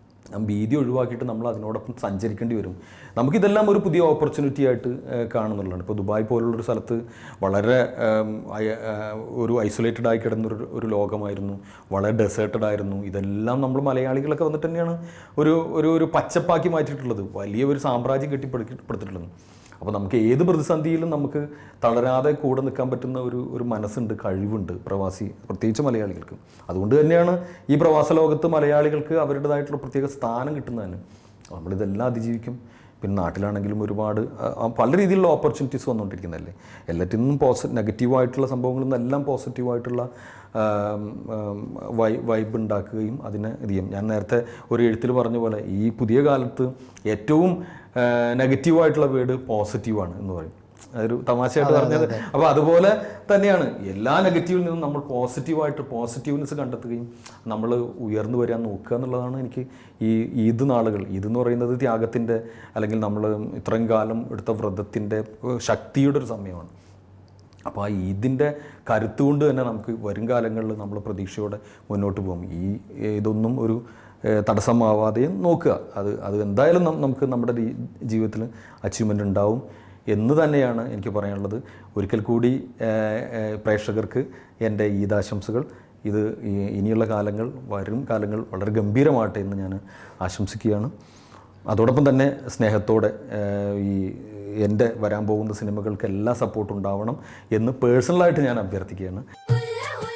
ആ ഭീതി ഒഴിവാക്കിയിട്ട് നമ്മൾ അതിനോടൊപ്പം സഞ്ചരിക്കേണ്ടി വരും നമുക്കിതെല്ലാം ഒരു പുതിയ ഓപ്പർച്യൂണിറ്റി ആയിട്ട് ഏഹ്, കാണുന്നുള്ളതാണ് ഇപ്പോൾ ദുബായ് പോലുള്ളൊരു സ്ഥലത്ത് വളരെ ഏം, അയ- ഏഹ്, ഒരു ഐസൊലേറ്റഡ് ആയി കിടന്നൊരു ഒരു ലോകമായിരുന്നു വളരെ ഡെസേർട്ടഡ് ആയിരുന്നു ഇതെല്ലാം നമ്മൾ മലയാളികളൊക്കെ വന്നിട്ട് തന്നെയാണ് ഒരു ഒരു ഒരു പച്ചപ്പാക്കി മാറ്റിയിട്ടുള്ളത് വലിയ ഒരു സാമ്രാജ്യം കെട്ടിപ്പടുത്തിട്ടുള്ളത് അപ്പോൾ നമുക്ക് ഏത് പ്രതിസന്ധിയിലും നമുക്ക് തളരാതെ കൂടെ നിൽക്കാൻ പറ്റുന്ന ഒരു ഒരു മനസ്സുണ്ട് കഴിവുണ്ട് പ്രവാസി പ്രത്യേകിച്ച് മലയാളികൾക്ക് അതുകൊണ്ട് തന്നെയാണ് ഈ പ്രവാസ ലോകത്ത് മലയാളികൾക്ക് അവരുടേതായിട്ടുള്ള പ്രത്യേക സ്ഥാനം കിട്ടുന്നതിന് നമ്മളിതെല്ലാം അതിജീവിക്കും പിന്നെ നാട്ടിലാണെങ്കിലും ഒരുപാട് ആ, ആ, പല രീതിയിലുള്ള ഓപ്പർച്യൂണിറ്റീസ് വന്നുകൊണ്ടിരിക്കുന്നതല്ലേ എല്ലാറ്റിൽ നിന്നും പോസി നെഗറ്റീവായിട്ടുള്ള സംഭവങ്ങളിൽ നിന്നെല്ലാം പോസിറ്റീവായിട്ടുള്ള ആം, ആം, വൈ വൈബ് ഉണ്ടാക്കുകയും അതിനെ ഇത് ചെയ്യും ഞാൻ നേരത്തെ ഒരു എഴുത്തിൽ പറഞ്ഞ പോലെ ഈ പുതിയ കാലത്ത് ഏറ്റവും നെഗറ്റീവായിട്ടുള്ള വേർഡ് പോസിറ്റീവാണ് എന്ന് പറയും അതൊരു തമാശയായിട്ട് പറഞ്ഞത് അപ്പോൾ അതുപോലെ തന്നെയാണ് എല്ലാ നെഗറ്റീവിൽ നിന്നും നമ്മൾ പോസിറ്റീവായിട്ട് പോസിറ്റീവ്നെസ് കണ്ടെത്തുകയും നമ്മൾ ഉയർന്നു വരാൻ നോക്കുക എന്നുള്ളതാണ് എനിക്ക് ഈ ഈദ് നാളുകൾ ഈദ് എന്ന് പറയുന്നത് ത്യാഗത്തിൻ്റെ അല്ലെങ്കിൽ നമ്മൾ ഇത്രയും കാലം എടുത്ത വ്രതത്തിൻ്റെ ശക്തിയുടെ ഒരു സമയമാണ് അപ്പോൾ ആ ഈദിൻ്റെ കരുത്ത് കൊണ്ട് തന്നെ നമുക്ക് വരും കാലങ്ങളിൽ നമ്മൾ പ്രതീക്ഷയോടെ മുന്നോട്ട് പോകും ഈ ഇതൊന്നും ഒരു ഏഹ്, തടസ്സമാവാതെ നോക്കുക അത് അത് എന്തായാലും നം- നമുക്ക് നമ്മുടെ രീ- ജീവിതത്തിൽ അച്ചീവ്മെൻ്റ് ഉണ്ടാവും എന്ന് തന്നെയാണ് എനിക്ക് പറയാനുള്ളത് ഒരിക്കൽ കൂടി ഏഹ്, ഏഹ്, പ്രേക്ഷകർക്ക് എൻ്റെ ഈദാശംസകൾ ഇത് ഈ- ഇനിയുള്ള കാലങ്ങൾ വരും കാലങ്ങൾ വളരെ ഗംഭീരമാകട്ടെ എന്ന് ഞാൻ ആശംസിക്കുകയാണ് അതോടൊപ്പം തന്നെ സ്നേഹത്തോടെ ഏഹ്, ഈ എൻ്റെ വരാൻ പോകുന്ന സിനിമകൾക്ക് എല്ലാ സപ്പോർട്ടും ഉണ്ടാവണം എന്ന് പേഴ്സണലായിട്ട് ഞാൻ അഭ്യർത്ഥിക്കുകയാണ് ഉല്ല